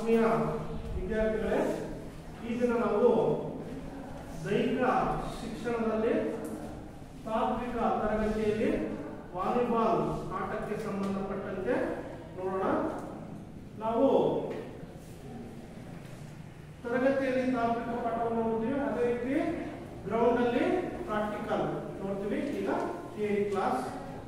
ಆತ್ಮೀಯ ವಿದ್ಯಾರ್ಥಿಗಳೇ ಈ ದಿನ ನಾವು ದೈಹಿಕ ಶಿಕ್ಷಣದಲ್ಲಿ ತಾತ್ವಿಕ ತರಗತಿಯಲ್ಲಿ ವಾಲಿಬಾಲ್ ಆಟಕ್ಕೆ ಸಂಬಂಧಪಟ್ಟಂತೆ ನೋಡೋಣ ನಾವು ತರಗತಿಯಲ್ಲಿ ತಾತ್ವಿಕ ಪಾಠವನ್ನು ನೋಡ್ತೀವಿ ಅದೇ ರೀತಿ ಗ್ರೌಂಡ್ ಅಲ್ಲಿ ಪ್ರಾಕ್ಟಿಕಲ್ ನೋಡ್ತೀವಿ ಈಗ ಥಿಯರಿ ಕ್ಲಾಸ್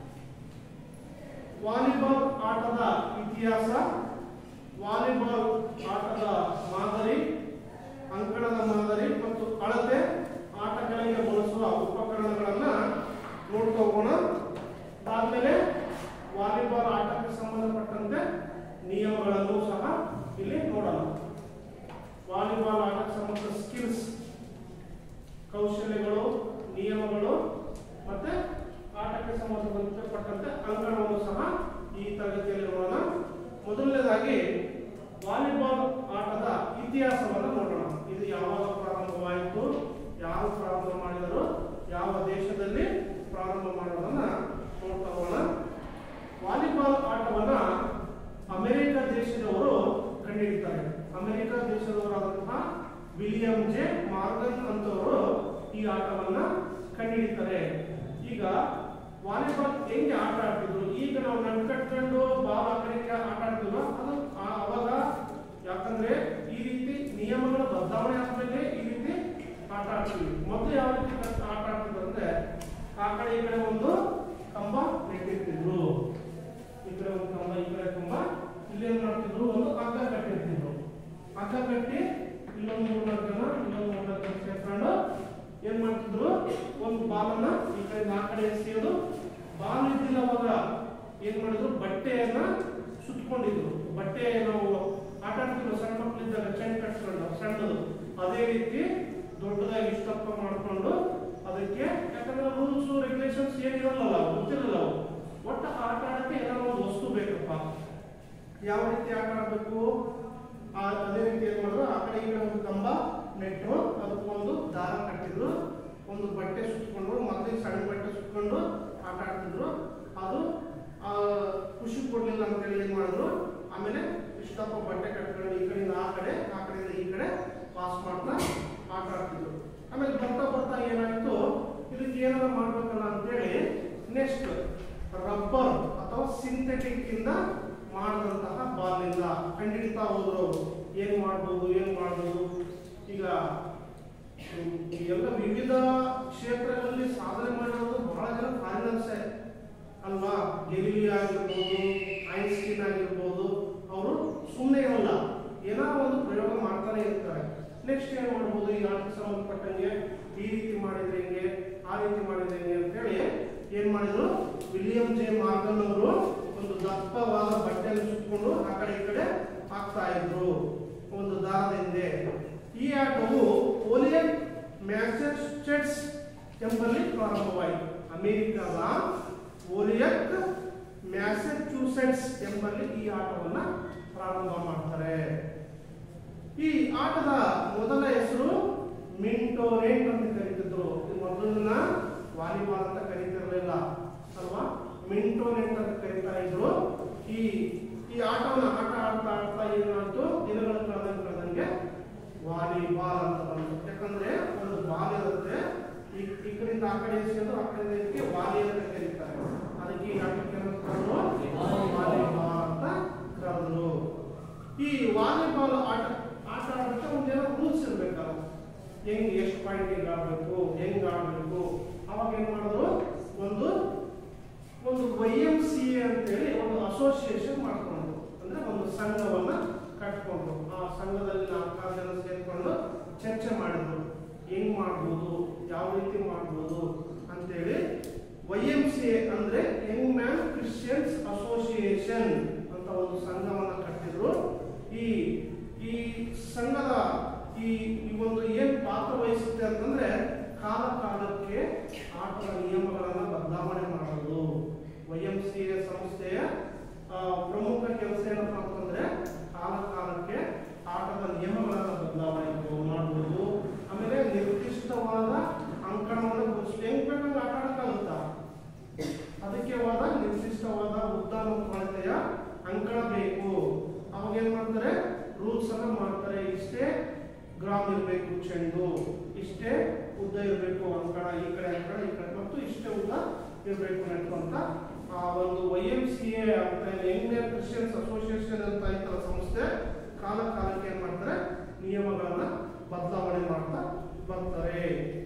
ವಾಲಿಬಾಲ್ ಆಟದ ಇತಿಹಾಸ ವಾಲಿಬಾಲ್ ಆಟದ ಮಾದರಿ ಅಂಕಣದ ಮಾದರಿ ಮತ್ತು ಅಳತೆ ಆಟಗಳಿಗೆ ಬಳಸುವ ಉಪಕರಣಗಳನ್ನ ನೋಡ್ತಾ ಹೋಗೋಣ ಅದಾದ್ಮೇಲೆ ವಾಲಿಬಾಲ್ ಆಟಕ್ಕೆ ಸಂಬಂಧಪಟ್ಟಂತೆ ನಿಯಮಗಳನ್ನು ಸಹ ಇಲ್ಲಿ ನೋಡೋಣ ವಾಲಿಬಾಲ್ ಆಟಕ್ಕೆ ಸಂಬಂಧ ಸ್ಕಿಲ್ಸ್ ಕೌಶಲ್ಯಗಳು ನಿಯಮಗಳು ಮತ್ತೆ ಆಟಕ್ಕೆ ಸಂಬಂಧಪಟ್ಟಂತೆ ಅಂಕಣವನ್ನು ಸಹ ಈ ತರಗತಿಯಲ್ಲಿ ನೋಡೋಣ ಮೊದಲನೇದಾಗಿ ವಾಲಿಬಾಲ್ ಆಟದ ಇತಿಹಾಸವನ್ನು ನೋಡೋಣ ಇದು ಯಾವಾಗ ಪ್ರಾರಂಭವಾಯಿತು ಯಾರು ಪ್ರಾರಂಭ ಮಾಡಿದರು ಯಾವ ದೇಶದಲ್ಲಿ ಪ್ರಾರಂಭ ಮಾಡೋದನ್ನ ನೋಡ್ತಾ ಹೋಗೋಣ ವಾಲಿಬಾಲ್ ಆಟವನ್ನ ಅಮೆರಿಕ ದೇಶದವರು ಕಂಡುಹಿಡಿತಾರೆ ಅಮೆರಿಕ ದೇಶದವರಾದಂತಹ ವಿಲಿಯಂ ಜೆ ಮಾರ್ಗನ್ ಅಂತವರು ಈ ಆಟವನ್ನ ಕಂಡುಹಿಡಿತಾರೆ ಈಗ ವಾಲಿಬಾಲ್ ಹೆಂಗೆ ಆಟ ಆಡ್ತಿದ್ರು ಈಗ ನಾವು ನಡ್ ಕಟ್ಕೊಂಡು ಬಾಲ್ ಆ ಕಡೆಗೆ ಆಟ ಆಡ್ತಿದ್ವ ಅದು ಆ- ಅವಾಗ ಯಾಕಂದ್ರೆ ಈ ರೀತಿ ನಿಯಮಗಳ ಬದಲಾವಣೆ ಆದ್ಮೇಲೆ ಈ ರೀತಿ ಆಟ ಆಡ್ತೀವಿ ಮೊದಲು ಯಾವ ರೀತಿ ಕಟ್- ಆಟ ಆಡ್ತಿದ್ರು ಅಂದ್ರೆ ಆ ಕಡೆ ಈ ಕಡೆ ಒಂದು ಕಂಬ ನೆಟ್ಟಿರ್ತಿದ್ರು ಈ ಕಡೆ ಒಂದು ಕಂಬ ಈ ಕಡೆ ಕಂಬ ಇಲ್ಲಿ ಏನ್ ಮಾಡ್ತಿದ್ರು ಒಂದು ಹಗ್ಗ ಕಟ್ಟಿರ್ತಿದ್ರು ಹಗ್ಗ ಕಟ್ಟಿ ಇಲ್ಲೊಂದು ಮೂರ್ನಾಲ್ಕು ಜನ ಇಲ್ಲೊಂದು ಮೂರ್ನಾಲ್ಕು ಜನ ಸೇರ್ಕೊಂಡು ಏನ್ ಮಾಡ್ತಿದ್ರು ಒಂದು ಬಾಲನ್ನ ಈ ಕಡೆ ಆ ಕಡೆ ಎಸೆಯೋದು ಬಾಲ್ ಇದ್ದಿಲ್ಲ ಅವಾಗ ಏನ್ ಮಾಡಿದ್ರು ಬಟ್ಟೆಯನ್ನ ಸುತ್ಕೊಂಡಿದ್ರು ಬಟ್ಟೆ ನಾವು ಆಟ ಆಡ್ತಿದ್ರು ಸಣ್ಣ ಮಕ್ಕಳಿದ್ದಾಗ ಚೆಂಡ್ ಕಟ್ಸ್ಕೊಂಡು ಸಣ್ಣದು ಅದೇ ರೀತಿ ದೊಡ್ಡದಾಗಿ ಇಷ್ಟಪ್ಪ ಮಾಡ್ಕೊಂಡು ಅದಕ್ಕೆ ಯಾಕಂದ್ರೆ ರೂಲ್ಸ್ ರೆಗ್ಯುಲೇಷನ್ಸ್ ಏನಿರಲ್ಲ ಗೊತ್ತಿರಲ್ಲ ಅವು ಒಟ್ಟು ಆಟ ಆಡಕ್ಕೆ ಏನಾದ್ರು ಒಂದು ವಸ್ತು ಬೇಕಪ್ಪ ಯಾವ ರೀತಿ ಆಟ ಆಡಬೇಕು ಅದೇ ರೀತಿ ಏನ್ ಮಾಡಿದ್ರು ಆ ಕಡೆ ಈ ಕಡೆ ಒಂದು ಕಂಬ ನೆಟ್ಟರು ಅದಕ್ಕೊಂದು ದಾರ ಕಟ್ಟಿದ್ರು ಒಂದು ಬಟ್ಟೆ ಸುತ್ಕೊಂಡು ಮೊದಲಿಗೆ ಸಣ್ಣ ಬಟ್ಟೆ ಸುತ್ಕೊಂಡು ಆಟ ಆಡ್ತಿದ್ರು ಅದು ಆ, ಖುಷಿ ಕೊಡ್ಲಿಲ್ಲ ಅಂತ ಹೇಳಿ ಏನ್ ಮಾಡಿದ್ರು ಆಮೇಲೆ ಇಷ್ಟಪ್ಪ ಬಟ್ಟೆ ಕಟ್ಕೊಂಡು ಈ ಕಡೆಯಿಂದ ಆ ಕಡೆ ಆ ಕಡೆಯಿಂದ ಈ ಕಡೆ ಪಾಸ್ ಮಾಡ್ತಾ ಆಟ ಆಡ್ತಿದ್ರು ಆಮೇಲೆ ಬರ್ತಾ ಬರ್ತಾ ಏನಾಯ್ತು ಇದಕ್ಕೆ ಏನಾದ್ರು ಮಾಡ್ಬೇಕಲ್ಲ ಅಂತೇಳಿ ನೆಕ್ಸ್ಟ್ ರಬ್ಬರ್ ಅಥವಾ ಸಿಂಥೆಟಿಕ್ ಇಂದ ಮಾಡಿದಂತಹ ಬಾಲ್ನಿಂದ ಕಂಡಿಡ್ತಾ ಹೋದ್ರು ಅವರು ಏನ್ ಮಾಡ್ಬೋದು ಏನ್ ಮಾಡ್ಬೋದು ಈಗ ಹ್ಮ್, ಈ ಎಲ್ಲ ವಿವಿಧ ಕ್ಷೇತ್ರಗಳಲ್ಲಿ ಸಾಧನೆ ಮಾಡಿರೋದು ಬಹಳ ಜನ ಫಾರಿನರ್ಸೇ ಅಲ್ವಾ ಗೆಲಿಲಿ ಆಗಿರ್ಬೋದು ಐನ್ಸ್ಟೀನ್ ಆಗಿರ್ಬೋದು ಅವರು ಸುಮ್ಮನೆ ಇರಲ್ಲ ಏನಾದ್ರು ಒಂದು ಪ್ರಯೋಗ ಮಾಡ್ತಾನೆ ಇರ್ತಾರೆ ನೆಕ್ಸ್ಟ್ ಏನ್ ಮಾಡ್ಬೋದು ಈ ಆಟಕ್ಕೆ ಸಂಬಂಧಪಟ್ಟಂಗೆ ಈ ರೀತಿ ಮಾಡಿದ್ರೆ ಹೆಂಗೆ ಆ ರೀತಿ ಮಾಡಿದ್ರೆ ಹೆಂಗೆ ಅಂತ ಹೇಳಿ ಏನ್ ಮಾಡಿದ್ರು ವಿಲಿಯಂ ಜೆ ಮಾರ್ಗನ್ ಅವರು ಒಂದು ದಪ್ಪವಾದ ಬಟ್ಟೆಯನ್ನು ಸುತ್ತಕೊಂಡು ಆ ಕಡೆ ಈ ಕಡೆ ಹಾಕ್ತಾ ಇದ್ರು ಒಂದು ದಾರದ ಹಿಂದೆ ಈ ಆಟವು ಓಲಿಯನ್ ಮ್ಯಾಸಚೂಸೆಟ್ಸ್ ಎಂಬಲ್ಲಿ ಪ್ರಾರಂಭವಾಯಿತು ಅಮೆರಿಕದ ಓಲಿಯಕ್ ಮ್ಯಾಸಚೂಸೆಟ್ಸ್ ಎಂಬಲ್ಲಿ ಈ ಆಟವನ್ನ ಪ್ರಾರಂಭ ಮಾಡ್ತಾರೆ ಈ ಆಟದ ಮೊದಲ ಹೆಸರು ಮಿಂಟೋರೇಟ್ ಅಂತ ಕರೀತಿದ್ರು ಇದು ಮೊದಲನ್ನ ವಾಲಿಬಾಲ್ ಅಂತ ಕರೀತಿರ್ಲಿಲ್ಲ ಅಲ್ವಾ ಮಿಂಟೋನೆಟ್ ಅಂತ ಕರೀತಾ ಇದ್ರು ಈ ಈ ಆಟವನ್ನ ಆಟ ಆಡ್ತಾ ಆಡ್ತಾ ಏನಾಯ್ತು ದಿನಗಳ ಕಳೆದಂಗೆ ಕಳೆದಂಗೆ ವಾಲಿಬಾಲ್ ಅಂತ ಬಂತು ಯಾಕಂದ್ರೆ ಒಂದು ಬಾಲ್ ಇರುತ್ತೆ ಈ ಈ ಕಡೆಯಿಂದ ಆ ಕಡೆ ಎಸೆಯೋದು ಆ ಕಡೆಯಿಂದ ಇದಕ್ಕೆ ವಾಲಿ ಅಂತ ಕರೀತಾರೆ ಅದಕ್ಕೆ ಈ ಆಟಕ್ಕೆ ಏನಂತ ಕರೆದ್ರು ವಾಲಿಬಾಲ್ ಅಂತ ಕರೆದ್ರು ಈ ವಾಲಿಬಾಲ್ ಆಟ ಆಟ ಆಡೋದಕ್ಕೆ ಒಂದೇನೋ ರೂಲ್ಸ್ ಇರ್ಬೇಕಲ್ಲ ಹೆಂಗ್ ಎಷ್ಟು ಪಾಯಿಂಟ್ ಹೆಂಗ್ ಆಡ್ಬೇಕು ಹೆಂಗ್ ಆಡ್ಬೇಕು ಅವಾಗ ಏನ್ ಮಾಡಿದ್ರು ಒಂದು ಒಂದು ವೈ ಎಂ ಸಿ ಎ ಅಂತೇಳಿ ಒಂದು ಅಸೋಸಿಯೇಷನ್ ಮಾಡ್ಕೊಂಡ್ರು ಅಂದ್ರೆ ಒಂದು ಸಂಘವನ್ನ ಕಟ್ಕೊಂಡ್ರು ಆ ಸಂಘದಲ್ಲಿ ನಾಲ್ಕಾರು ಜನ ಸೇರ್ಕೊಂಡು ಚರ್ಚೆ ಮಾಡಿದ್ರು ಹೆಂಗ್ ಮಾಡ್ಬೋದು ಯಾವ ರೀತಿ ಮಾಡ್ಬೋದು ಅಂತೇಳಿ ವೈ ಎಂ ಸಿ ಎ ಅಂದ್ರೆ ಯಂಗ್ ಮ್ಯಾನ್ ಕ್ರಿಶ್ಚಿಯನ್ಸ್ ಅಸೋಸಿಯೇಷನ್ ಅಂತ ಒಂದು ಸಂಘವನ್ನ ಕಟ್ಟಿದ್ರು ಈ ಈ ಸಂಘದ ಈ ಈ ಒಂದು ಏನ್ ಪಾತ್ರ ವಹಿಸುತ್ತೆ ಅಂತಂದ್ರೆ ಕಾಲ ಕಾಲಕ್ಕೆ ಆಟದ ನಿಯಮಗಳನ್ನ ಬದಲಾವಣೆ ಮಾಡೋದು ವೈ ಎಂ ಸಿ ಎ ಸಂಸ್ಥೆಯ ಆ, ಪ್ರಮುಖ ಕೆಲಸ ಏನಪ್ಪಾ ಅಂತಂದ್ರೆ ಕಾಲ ಕಾಲಕ್ಕೆ ಆಟದ ನಿಯಮಗಳನ್ನ ಬದಲಾವಣೆ ಮಾಡಬಹುದು ಆಮೇಲೆ ನಿರ್ದಿಷ್ಟವಾದ ಅಂಕಣವನ್ನು ಗುರುತಿಸಿ ಹೆಂಗ್ ಬೇಕಂದ್ರೆ ಆಟ ಆಡಕ್ಕಾಗುತ್ತಾ ಅದಕ್ಕೆ ವಾದ ನಿರ್ದಿಷ್ಟವಾದ ಉದ್ದ ಮತ್ತು ಅಳತೆಯ ಅಂಕಣ ಬೇಕು ಅವಾಗ ಏನ್ ಮಾಡ್ತಾರೆ ರೂಲ್ಸ್ ಅನ್ನ ಮಾಡ್ತಾರೆ ಇಷ್ಟೇ ಗ್ರಾಮ್ ಇರಬೇಕು ಚೆಂಡು ಇಷ್ಟೇ ಉದ್ದ ಇರಬೇಕು ಅಂಕಣ ಈ ಕಡೆ ಅಂಕಣ ಈ ಕಡೆ ಮತ್ತು ಇಷ್ಟೇ ಉದ್ದ ಇರಬೇಕು ಅಂತ ಆ ಒಂದು ವೈ ಎಂ ಸಿ ಎ ಅಂತ ಇಂಡಿಯನ್ ಕ್ರಿಶ್ಚಿಯನ್ಸ್ ಅಸೋಸಿಯೇಷನ್ ಅಂತ ಐತಲ್ಲ ಸಂಸ್ಥೆ ಕಾಲ ಕಾಲಕ್ಕೆ ಏನ್ ಮಾಡ್ತಾರೆ ನಿಯಮಗಳನ್ನ ಬದಲಾವಣೆ ಮಾಡ್ತಾ ಬರ್ತಾರೆ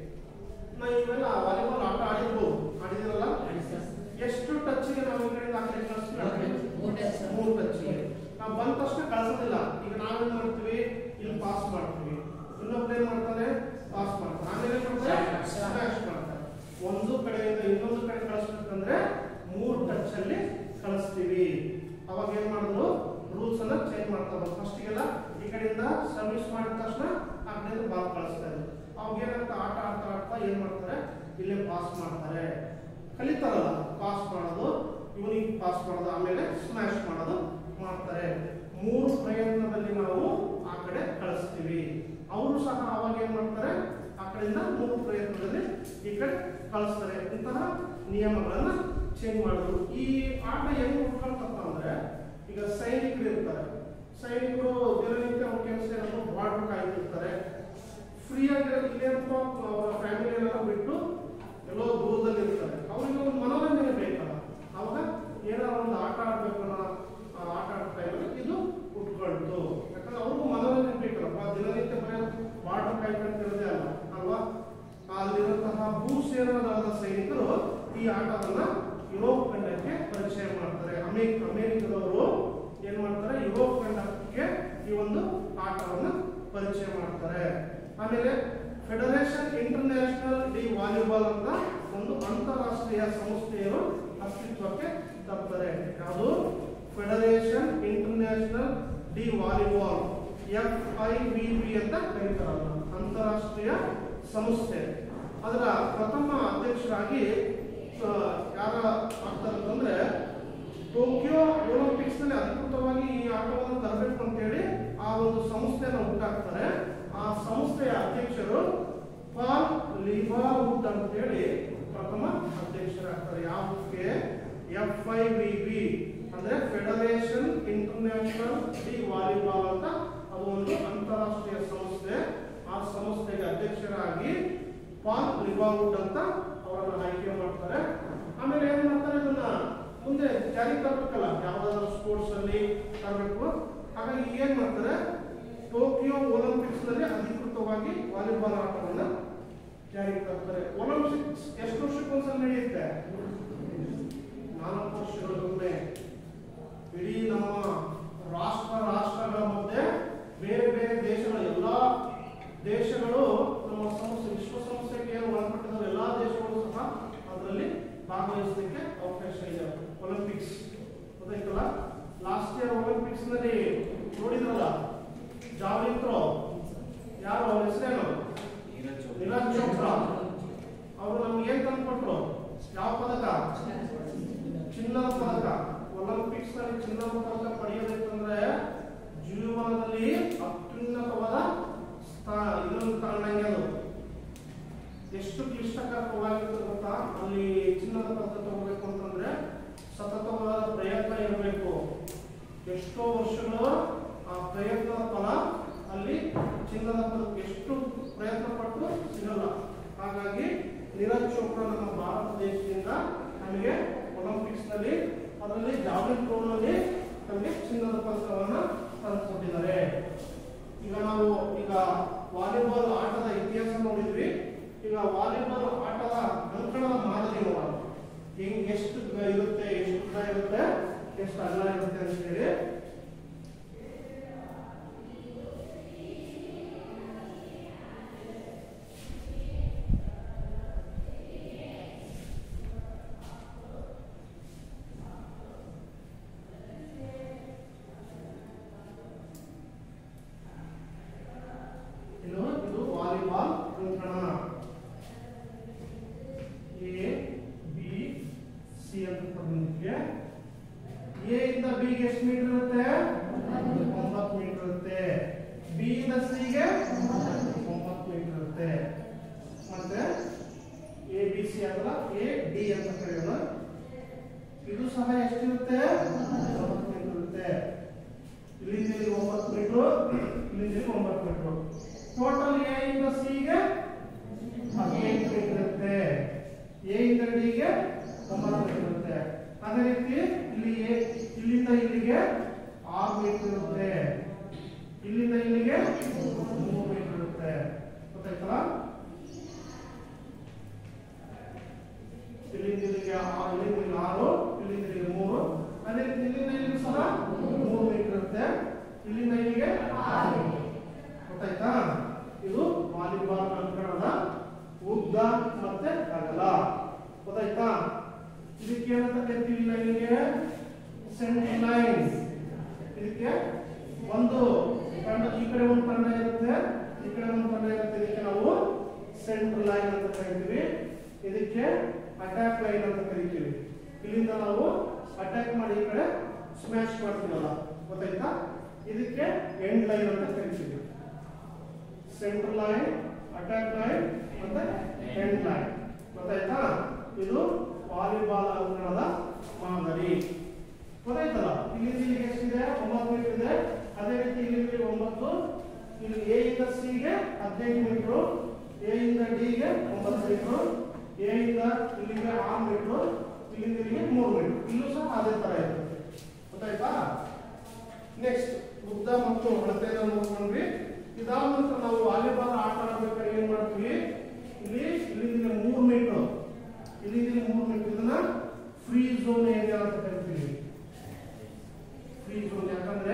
ನಾವು ಇವೆಲ್ಲ ವಾಲಿಬಾಲ್ ಆಟ ಆಡಿರ್ಬೋದು ಆಡಿದಿರಲ್ಲ ಎಷ್ಟು ಟಚ್ಗೆ ನಾವು ಈ ಕಡೆಯಿಂದ ಆ ಕಡೆ ಕಳಿಸ್ತೀವಿ ಆ ಕಡೆ ಮೂರು ಟಚ್ಗೆ ನಾವು ಬಂದ ತಕ್ಷಣ ಕಳ್ಸೋದಿಲ್ಲ ಈಗ ನಾವೇನ್ ಮಾಡ್ತೀವಿ ಇಲ್ಲಿ ಪಾಸ್ ಮಾಡ್ತೀವಿ ಇನ್ನೊಬ್ರು ಏನ್ ಮಾಡ್ತಾನೆ ಪಾಸ್ ಮಾಡ್ತಾನೆ ಆಮೇಲೆ ಏನ್ ಮಾಡ್ತಾರೆ ಸ್ಮ್ಯಾಶ್ ಮಾಡ್ತಾರೆ ಒಂದು ಕಡೆಯಿಂದ ಇನ್ನೊಂದು ಕಡೆ ಕಳಿಸ್ಬೇಕಂದ್ರೆ ಮೂರು ಟಚ್ ಅಲ್ಲಿ ಕಳಿಸ್ತೀವಿ ಅವಾಗ ಏನ್ ಮಾಡಿದ್ರು ರೂಲ್ಸ್ ಅನ್ನ ಚೇಂಜ್ ಮಾಡ್ತಾ ಬಂದ್ರು ಫಸ್ಟಿಗೆಲ್ಲ ಈ ಕಡೆಯಿಂದ ಸರ್ವಿಸ್ ಮಾಡಿದ ತಕ್ಷಣ ಆ ಕಡೆಯಿಂದ ಬಾಲ್ ಕಳಿಸ್ತಾ ಇದ್ರು ಅವಾಗ ಏನಾಗ್ತಾ ಆಟ ಆಡ್ತಾ ಆಡ್ತಾ ಏನ್ ಮಾಡ್ತಾರೆ ಇಲ್ಲೇ ಪಾಸ್ ಮಾಡ್ತಾರೆ ಕಲಿತಾರಲ್ಲ ಪಾಸ್ ಮಾಡೋದು ಇವನಿಗೆ ಪಾಸ್ ಮಾಡೋದು ಆಮೇಲೆ ಸ್ಮ್ಯಾಶ್ ಮಾಡೋದು ಮಾಡ್ತಾರೆ ಮೂರು ಪ್ರಯತ್ನದಲ್ಲಿ ನಾವು ಆ ಕಡೆ ಕಳಿಸ್ತೀವಿ ಅವರು ಸಹ ಅವಾಗ ಏನ್ ಮಾಡ್ತಾರೆ ಆ ಕಡೆಯಿಂದ ಮೂರು ಪ್ರಯತ್ನದಲ್ಲಿ ಈ ಕಡೆ ಕಳಿಸ್ತಾರೆ ಇಂತಹ ನಿಯಮಗಳನ್ನ ಚೇಂಜ್ ಮಾಡಿದ್ರು ಈ ಆಟ ಹೆಂಗ್ ಉಟ್ಕೊಳ್ತಪ್ಪ ಅಂದ್ರೆ ಈಗ ಸೈನಿಕರು ಇರ್ತಾರೆ ಸೈನಿಕರು ದಿನನಿತ್ಯ ಅವ್ರ ಕೆಲಸ ಏನೋ ಬಾರ್ಡರ್ ಕಾಯ್ತಿರ್ತಾರೆ ಫ್ರೀ ಆಗಿರೋ ಇಲ್ಲೇನಪ್ಪ ಅವರ ಫ್ಯಾಮಿಲಿ ಎಲ್ಲ ಬಿಟ್ಟು ಎಲ್ಲೋ ದೂರದಲ್ಲಿ ಇರ್ತಾರೆ ಅವ್ರಿಗೆ ಒಂದು ಮನೋರಂಜನೆ ಬೇಕಲ್ಲ ಅವಾಗ ಏನಾರ ಒಂದು ಆಟ ಆಡ್ಬೇಕು ಅನ್ನೋ ಆ ಆಟ ಆಡೋ ಟೈಮಲ್ಲಿ ಇದು ಉಟ್ಕೊಳ್ತು ಯಾಕಂದ್ರೆ ಅವ್ರಿಗೂ ಮನೋರಂಜನೆ ಬೇಕಲ್ಲಪ್ಪ ದಿನನಿತ್ಯ ಬರೀ ಬಾರ್ಡರ್ ಕಾಯ್ಕೊಂತಿರೋದೇ ಅಲ್ಲ ಅಲ್ವಾ ಅಲ್ಲಿರುವಂತಹ ಭೂಸೇನಾದ ಸೈನಿಕರು ಈ ಆಟವನ್ನ ಯುರೋಪ್ ಖಂಡಕ್ಕೆ ಪರಿಚಯ ಮಾಡ್ತಾರೆ ಅಮೇರಿಕ ಅಮೇರಿಕದವರು ಏನ್ ಮಾಡ್ತಾರೆ ಯುರೋಪ್ ಖಂಡಕ್ಕೆ ಈ ಒಂದು ಆಟವನ್ನ ಪರಿಚಯ ಮಾಡ್ತಾರೆ ಆಮೇಲೆ ಫೆಡರೇಷನ್ ಇಂಟರ್ನ್ಯಾಷನಲ್ ಡಿ ವಾಲಿಬಾಲ್ ಅಂತ ಒಂದು ಅಂತಾರಾಷ್ಟ್ರೀಯ ಸಂಸ್ಥೆಯನ್ನು ಅಸ್ತಿತ್ವಕ್ಕೆ ತರ್ತಾರೆ ಯಾವುದು Federation International de Volleyball F I V B ಅಂತ ಕರೀತಾರಲ್ಲ ಅಂತಾರಾಷ್ಟ್ರೀಯ ಸಂಸ್ಥೆ ಅದರ ಪ್ರಥಮ ಅಧ್ಯಕ್ಷರಾಗಿ ಆ, ಯಾರ ಆಗ್ತಾರೆ ಅಂತಂದ್ರೆ ಟೋಕಿಯೋ ಒಲಿಂಪಿಕ್ಸ್ ನಲ್ಲಿ ಅಧಿಕೃತವಾಗಿ ಈ ಆಟವನ್ನು ತರಬೇಕು ಅಂತೇಳಿ ಆ ಒಂದು ಸಂಸ್ಥೆಯನ್ನು ಹುಟ್ಟಾಕ್ತಾರೆ ಆ ಸಂಸ್ಥೆಯ ಅಧ್ಯಕ್ಷರು ಪಾಲ್ ಲಿಬಾವುಡ್ ಅಂತೇಳಿ ಪ್ರಥಮ ಅಧ್ಯಕ್ಷರಾಗ್ತಾರೆ ಯಾವುದಕ್ಕೆ ಎಫ್ ಐ ವಿ ಬಿ ಅಂದ್ರೆ ಫೆಡರೇಷನ್ ಇಂಟರ್ನ್ಯಾಷನಲ್ ಡಿ ವಾಲಿಬಾಲ್ ಅಂತ ಅದು ಒಂದು ಅಂತಾರಾಷ್ಟ್ರೀಯ ಸಂಸ್ಥೆ ಆ ಸಂಸ್ಥೆಗೆ ಅಧ್ಯಕ್ಷರಾಗಿ ಪಾಲ್ ಲಿಬಾವುಡ್ ಅಂತ ಅವರನ್ನ ಆಯ್ಕೆ ಮಾಡ್ತಾರೆ ಆಮೇಲೆ ಏನ್ ಮಾಡ್ತಾರೆ ಇದನ್ನ ಮುಂದೆ ಜಾರಿಗೆ ತರಬೇಕಲ್ಲ ಯಾವ್ದಾದ್ರು ಸ್ಪೋರ್ಟ್ಸ್ ಅಲ್ಲಿ ತರಬೇಕು ಹಾಗಾಗಿ ಏನ್ ಮಾಡ್ತಾರೆ ಟೋಕಿಯೋ ಒಲಿಂಪಿಕ್ಸ್ ನಲ್ಲಿ ಅಧಿಕೃತವಾಗಿ ವಾಲಿಬಾಲ್ ಆಟವನ್ನ ಜಾರಿಗೆ ತರ್ತಾರೆ ಒಲಿಂಪಿಕ್ಸ್ ಎಷ್ಟು ವರ್ಷಕ್ಕೆ ಒಂದ್ಸಲ ನಡೆಯುತ್ತೆ ನಾಲ್ಕು ವರ್ಷಗಳಿಗೊಮ್ಮೆ ಇಡೀ ನಮ್ಮ ರಾಷ್ಟ್ರ ರಾಷ್ಟ್ರಗಳ ಮಧ್ಯೆ ಬೇರೆ ಬೇರೆ ದೇಶಗಳ ಎಲ್ಲಾ ದೇಶಗಳು ನಮ್ಮ ಸಂಸ್ಥೆ ವಿಶ್ವಸಂಸ್ಥೆಗೆ ಏನು ಒಳಪಟ್ಟಿರೋ ಎಲ್ಲಾ ದೇಶಗಳು ಸಹ ಅದರಲ್ಲಿ ಭಾಗವಹಿಸಲಿಕ್ಕೆ ಅವಕಾಶ ಇದೆ ಒಲಿಂಪಿಕ್ಸ್ ಗೊತ್ತಾಯ್ತಲ್ಲ ಲಾಸ್ಟ್ ಇಯರ್ ಒಲಿಂಪಿಕ್ಸ್ ನಲ್ಲಿ ನೋಡಿದ್ರಲ್ಲ ಜಾವ್ಲಿನ್ ಥ್ರೋ ಯಾರು ಅವ್ರ ಹೆಸರೇನು ನೀರಜ್ ಚೋಪ್ರಾ ಅವರು ನಮ್ಗೆ ಏನ್ ತಂದ್ಕೊಟ್ರು ಯಾವ ಪದಕ ಚಿನ್ನದ ಪದಕ ಒಲಿಂಪಿಕ್ಸ್ ನಲ್ಲಿ ಚಿನ್ನದ ಪದಕ ಪಡೆಯಬೇಕಂದ್ರೆ ಜೀವನದಲ್ಲಿ ಅತ್ಯುನ್ನತವಾದ ಸ್ಥಾ- ಇದನ್ನು ತಗೊಂಡಂಗೆ ಅದು ಎಷ್ಟು ಕ್ಲಿಷ್ಟಕರವಾಗಿರುತ್ತೆ ಗೊತ್ತಾ ಅಲ್ಲಿ ಚಿನ್ನದ ಪದಕ ತಗೋಬೇಕು ಅಂತಂದ್ರೆ ಸತತವಾದ ಪ್ರಯತ್ನ ಇರಬೇಕು ಎಷ್ಟೋ ವರ್ಷಗಳು ಆ ಪ್ರಯತ್ನದ ಫಲ ಅಲ್ಲಿ ಚಿನ್ನದ ಪದಕ ಎಷ್ಟು ಪ್ರಯತ್ನ ಪಟ್ಟು ಸಿಗಲ್ಲ ಹಾಗಾಗಿ ನೀರಜ್ ಚೋಪ್ರಾ ನಮ್ಮ ಭಾರತ ದೇಶದಿಂದ ನಮಗೆ ಒಲಿಂಪಿಕ್ಸ್ ನಲ್ಲಿ ಅದರಲ್ಲಿ ಜಾವ್ಲಿನ್ ಥ್ರೋ ನಲ್ಲಿ ನಮಗೆ ಚಿನ್ನದ ಪದಕವನ್ನ ತಂದುಕೊಟ್ಟಿದ್ದಾರೆ ಈಗ ನಾವು ಈಗ ವಾಲಿಬಾಲ್ ಆಟದ ಇತಿಹಾಸ ನೋಡಿದ್ವಿ ಈಗ ವಾಲಿಬಾಲ್ ಆಟದ ಅಂಕಣದ ಮಾದರಿ ನೋಡೋಣ ಹೆಂಗ್ ಎಷ್ಟು ಗ- ಇರುತ್ತೆ ಎಷ್ಟು ಉದ್ದ ಇರುತ್ತೆ ಎಷ್ಟು ಅಗಲ ಇರುತ್ತೆ ಅಂತ ಹೇಳಿ ಇದು ಇದು ವಾಲಿಬಾಲ್ ಅಂಕಣ ಎ ಬಿ ಸಿ ಅಂತ ಬಂದಿದೆ ಎ ಇಂದ ಬಿ ಗೆ ಎಷ್ಟು ಮೀಟರ್ ಇರುತ್ತೆ ಒಂಬತ್ತು ಮೀಟರ್ ಇರುತ್ತೆ ಬಿ ಇಂದ ಸಿ ಗೆ ಒಂಬತ್ತು ಮೀಟರ್ ಇರುತ್ತೆ ಮತ್ತೆ ಎ ಬಿ ಸಿ ಅಲ್ಲ ಎ ಡಿ ಅಂತ ಕರೆಯೋಣ ಇದು ಸಹ ಎಷ್ಟಿರುತ್ತೆ ಒಂಬತ್ತು ಮೀಟರ್ ಇರುತ್ತೆ ಇಲ್ಲಿಂದ ಇಲ್ಲಿ ಒಂಬತ್ತು ಮೀಟರ್ ಇಲ್ಲಿಂದ ಒಂಬತ್ತು ಮೀಟರ್ ಟೋಟಲ್ ಎ ಇಂದ ಸಿಗೆ ಹದಿನೆಂಟು ಮೀಟರ್ ಇರುತ್ತೆ ಎ ಇಂದ ಡಿಗೆ ಒಂಬತ್ತು ಮೀಟರ್ ಇರುತ್ತೆ ಅದೇ ರೀತಿ ಇಲ್ಲಿ ಎ ಇಲ್ಲಿಂದ ಇಲ್ಲಿಗೆ ಆರು ಮೀಟರ್ ಇರುತ್ತೆ ಇಲ್ಲಿಂದ ಇಲ್ಲಿಗೆ ಮೂರು ಮೀಟರ್ ಇರುತ್ತೆ ಗೊತ್ತಾಯ್ತಲ್ಲ ಇಲ್ಲಿಂದ ಇಲ್ಲಿಗೆ ಆ- ಇಲ್ಲಿಂದ ಇಲ್ಲಿಗೆ ಆರು ಇಲ್ಲಿಂದ ಇಲ್ಲಿಗೆ ಮೂರು ಅದೇ ರೀತಿ ಇಲ್ಲಿಂದ ಇಲ್ಲಿಗೆ ಸಹ ಮೂರು ಮೀಟರ್ ಇರುತ್ತೆ ಇಲ್ಲಿಂದ ಇಲ್ಲಿಗೆ ಆರು ಮೀಟರ್. ಗೊತ್ತಾಯ್ತಾ ಇದು ವಾಲಿಬಾಲ್ ಅಂಕಣದ ಉದ್ದ ಮತ್ತೆ ಅಗಲ ಗೊತ್ತಾಯ್ತಾ ಇದಕ್ಕೆ ಏನಂತ ಕರಿತೀವಿ ಲೈನ್ಗೆ ಸೆಂಟರ್ ಲೈನ್ ಇದಕ್ಕೆ ಒಂದು ತಂಡ ಈ ಕಡೆ ಒಂದು ತಂಡ ಇರುತ್ತೆ ಈ ಕಡೆ ಒಂದು ತಂಡ ಇರುತ್ತೆ ಇದಕ್ಕೆ ನಾವು ಸೆಂಟರ್ ಲೈನ್ ಅಂತ ಕರಿತೀವಿ ಇದಕ್ಕೆ ಅಟ್ಯಾಕ್ ಲೈನ್ ಅಂತ ಕರಿತೀವಿ ಇಲ್ಲಿಂದ ನಾವು ಅಟ್ಯಾಕ್ ಮಾಡಿ ಈ ಕಡೆ ಸ್ಮ್ಯಾಶ್ ಮಾಡ್ತೀವಲ್ಲ ಗೊತ್ತಾಯ್ತಾ ಇದಕ್ಕೆ ಎಂಡ್ ಲೈನ್ ಅಂತ ಕರಿತೀವಿ ಸೆಂಟರ್ ಲೈನ್ ಅಟ್ಯಾಕ್ ಲೈನ್ ಮತ್ತೆ ಎಂಡ್ ಲೈನ್ ಗೊತ್ತಾಯ್ತಾ ಇದು ವಾಲಿಬಾಲ್ ಅಂಗಣದ ಮಾದರಿ ಗೊತ್ತಾಯ್ತಲ್ಲ ಇಲ್ಲಿಂದ ಇಲ್ಲಿಗೆ ಎಷ್ಟಿದೆ ಒಂಬತ್ತು ಮೀಟರ್ ಇದೆ ಅದೇ ರೀತಿ ಇಲ್ಲಿ ಒಂಬತ್ತು ಇಲ್ಲಿ ಎ ಇಂದ ಸಿ ಗೆ ಹದಿನೈದು ಮೀಟರ್ ಎ ಇಂದ ಡಿ ಗೆ ಒಂಬತ್ತು ಮೀಟರ್ ಎ ಇಂದ ಇಲ್ಲಿಗೆ ಆರು ಮೀಟರ್ ಇಲ್ಲಿಂದ ಇಲ್ಲಿಗೆ ಮೂರು ಮೀಟರ್ ಇಲ್ಲೂ ಸಹ ಅದೇ ತರ ಇರುತ್ತೆ ಗೊತ್ತಾಯ್ತಾ ನೆಕ್ಸ್ಟ್ ಉದ್ದ ಮತ್ತು ಅಳತೆಯನ್ನು ನೋಡ್ಕೊಂಡ್ವಿ ಇದಾದ ನಂತರ ನಾವು ವಾಲಿಬಾಲ್ ಆಟ ಆಡ್ಬೇಕಾದ್ರೆ ಏನ್ ಮಾಡ್ತೀವಿ ಇಲ್ಲಿ ಇಲ್ಲಿಂದ ಮೂರು ಮೀಟರ್ ಇಲ್ಲಿಂದ ಮೂರು ಮೀಟರ್ ಇದನ್ನ ಫ್ರೀ ಝೋನ್ ಏರಿಯಾ ಅಂತ ಕರಿತೀವಿ ಫ್ರೀ ಝೋನ್ ಯಾಕಂದ್ರೆ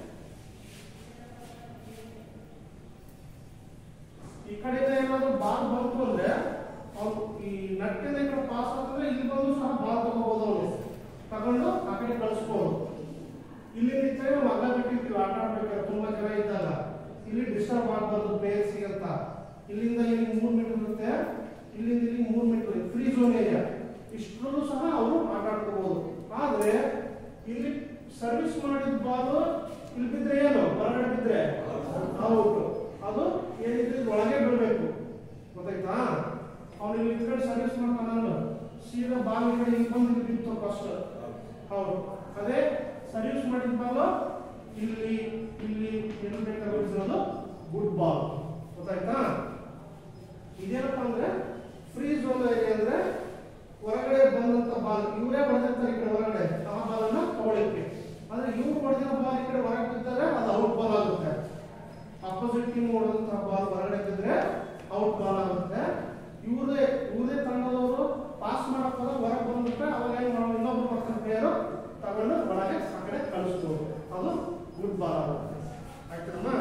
ಈ ಕಡೆಯಿಂದ ಏನಾದ್ರು ಬಾಲ್ ಬಂತು ಅಂದ್ರೆ ಅವ್ನು ಈ ನಟ್ಟಿಂದ ಈ ಕಡೆ ಪಾಸ್ ಆಗ್ತಂದ್ರೆ ಇಲ್ಲಿ ಬಂದು ಸಹ ಬಾಲ್ ತಗೋಬಹುದು ಅವನು ತಗೊಂಡು ಆ ಕಡೆ ಕಳಿಸ್ಬೋದು ಇಲ್ಲಿ ನಿಂತರೆ ನಾವು ಅಲ್ಲ ಬಿಟ್ಟಿರ್ತೀವಿ ಆಟ ಆಡ್ಬೇಕಾದ್ರೆ ತುಂಬಾ ಜನ ಇದ್ದಾಗ ಇಲ್ಲಿ ಡಿಸ್ಟರ್ಬ್ ಆಗಬಾರ್ದು ಪ್ಲೇಯರ್ಸಿಗೆ ಅಂತ ಇಲ್ಲಿಂದ ಇಲ್ಲಿ ಮೂರು ಮೀಟರ್ ಇರುತ್ತೆ ಇಲ್ಲಿಂದ ಇಲ್ಲಿ ಮೂರು ಮೀಟರ್ ಫ್ರೀ ಝೋನ್ ಏರಿಯಾ ಇಷ್ಟರಲ್ಲೂ ಸಹ ಅವರು ಆಟ ಆಡ್ಕೋಬಹುದು ಆದ್ರೆ ಇಲ್ಲಿ ಸರ್ವಿಸ್ ಮಾಡಿದ ಬಾಲ್ ಇಲ್ಲಿ ಬಿದ್ರೆ ಏನು ಹೊರಗಡೆ ಬಿದ್ರೆ ಔಟ್ ಅದು ಏನಿದ್ರೆ ಇದ್ರ ಒಳಗೆ ಬೀಳ್ಬೇಕು ಗೊತ್ತಾಯ್ತಾ ಅವ್ನು ಇಲ್ಲಿ ಈ ಕಡೆ ಸರ್ವಿಸ್ ಮಾಡ್ತಾನಲ್ಲ ಸೀದಾ ಬಾಲ್ ಈ ಕಡೆ ಹಿಂಗ್ ಬಂದು ಇಲ್ಲಿ ಬಿತ್ತು ಫಸ್ಟ್ ಹೌದು ಅದೇ ಸರ್ವಿಸ್ ಮಾಡಿದ ಬಾಲ್ ಇಲ್ಲಿ ಇಲ್ಲಿ ಎಲ್ಲಿ ಬೇಕಾದ್ರೂ ಬಿಡಿಸೋದು ಗುಡ್ ಬಾಲ್ ಗೊತ್ತಾಯ್ತಾ ಇದೇನಪ್ಪ ಅಂದ್ರೆ ಫ್ರೀ ಝೋನ್ ಏರಿಯಾ ಅಂದ್ರೆ ಹೊರಗಡೆ ಬಂದಂತ ಬಾಲ್ ಇವರೇ ಹೊಡೆದಿರ್ತಾರೆ ಈ ಕಡೆ ಹೊರಗಡೆ ಆ ಬಾಲ್ ಅನ್ನ ತಗೊಳ್ಳಿಕ್ಕೆ ಆದ್ರೆ ಇವ್ರು ಹೊಡೆದಿರೋ ಬಾಲ್ ಈ ಕಡೆ ಹೊರಗೆ ಬಿದ್ದರೆ ಅದು ಔಟ್ ಬಾಲ್ ಆಗುತ್ತೆ ಅಪೋಸಿಟ್ ಟೀಮ್ ಹೊಡೆದಂತಹ ಬಾಲ್ ಹೊರಗಡೆ ಬಿದ್ದರೆ ಔಟ್ ಬಾಲ್ ಆಗುತ್ತೆ ಇವ್ರದೇ ಇವ್ರದೇ ತಂಡದವರು ಪಾಸ್ ಮಾಡಕ್ ಹೋದಾಗ ಹೊರಗೆ ಬಂದ್ಬಿಟ್ರೆ ಅವಾಗ ಏನ್ ಮಾಡೋ ಇನ್ನೊಬ್ರು ಪರ್ಸನ್ ಪ್ಲೇಯರು ತಗೊಂಡು ಒಳಗೆ ಆ ಕಡೆ ಕಳಿಸ್ಬೋದು ಅದು ಗುಡ್ ಬಾಲ್ ಆಗುತ್ತೆ ಆಯ್ತಮ್ಮ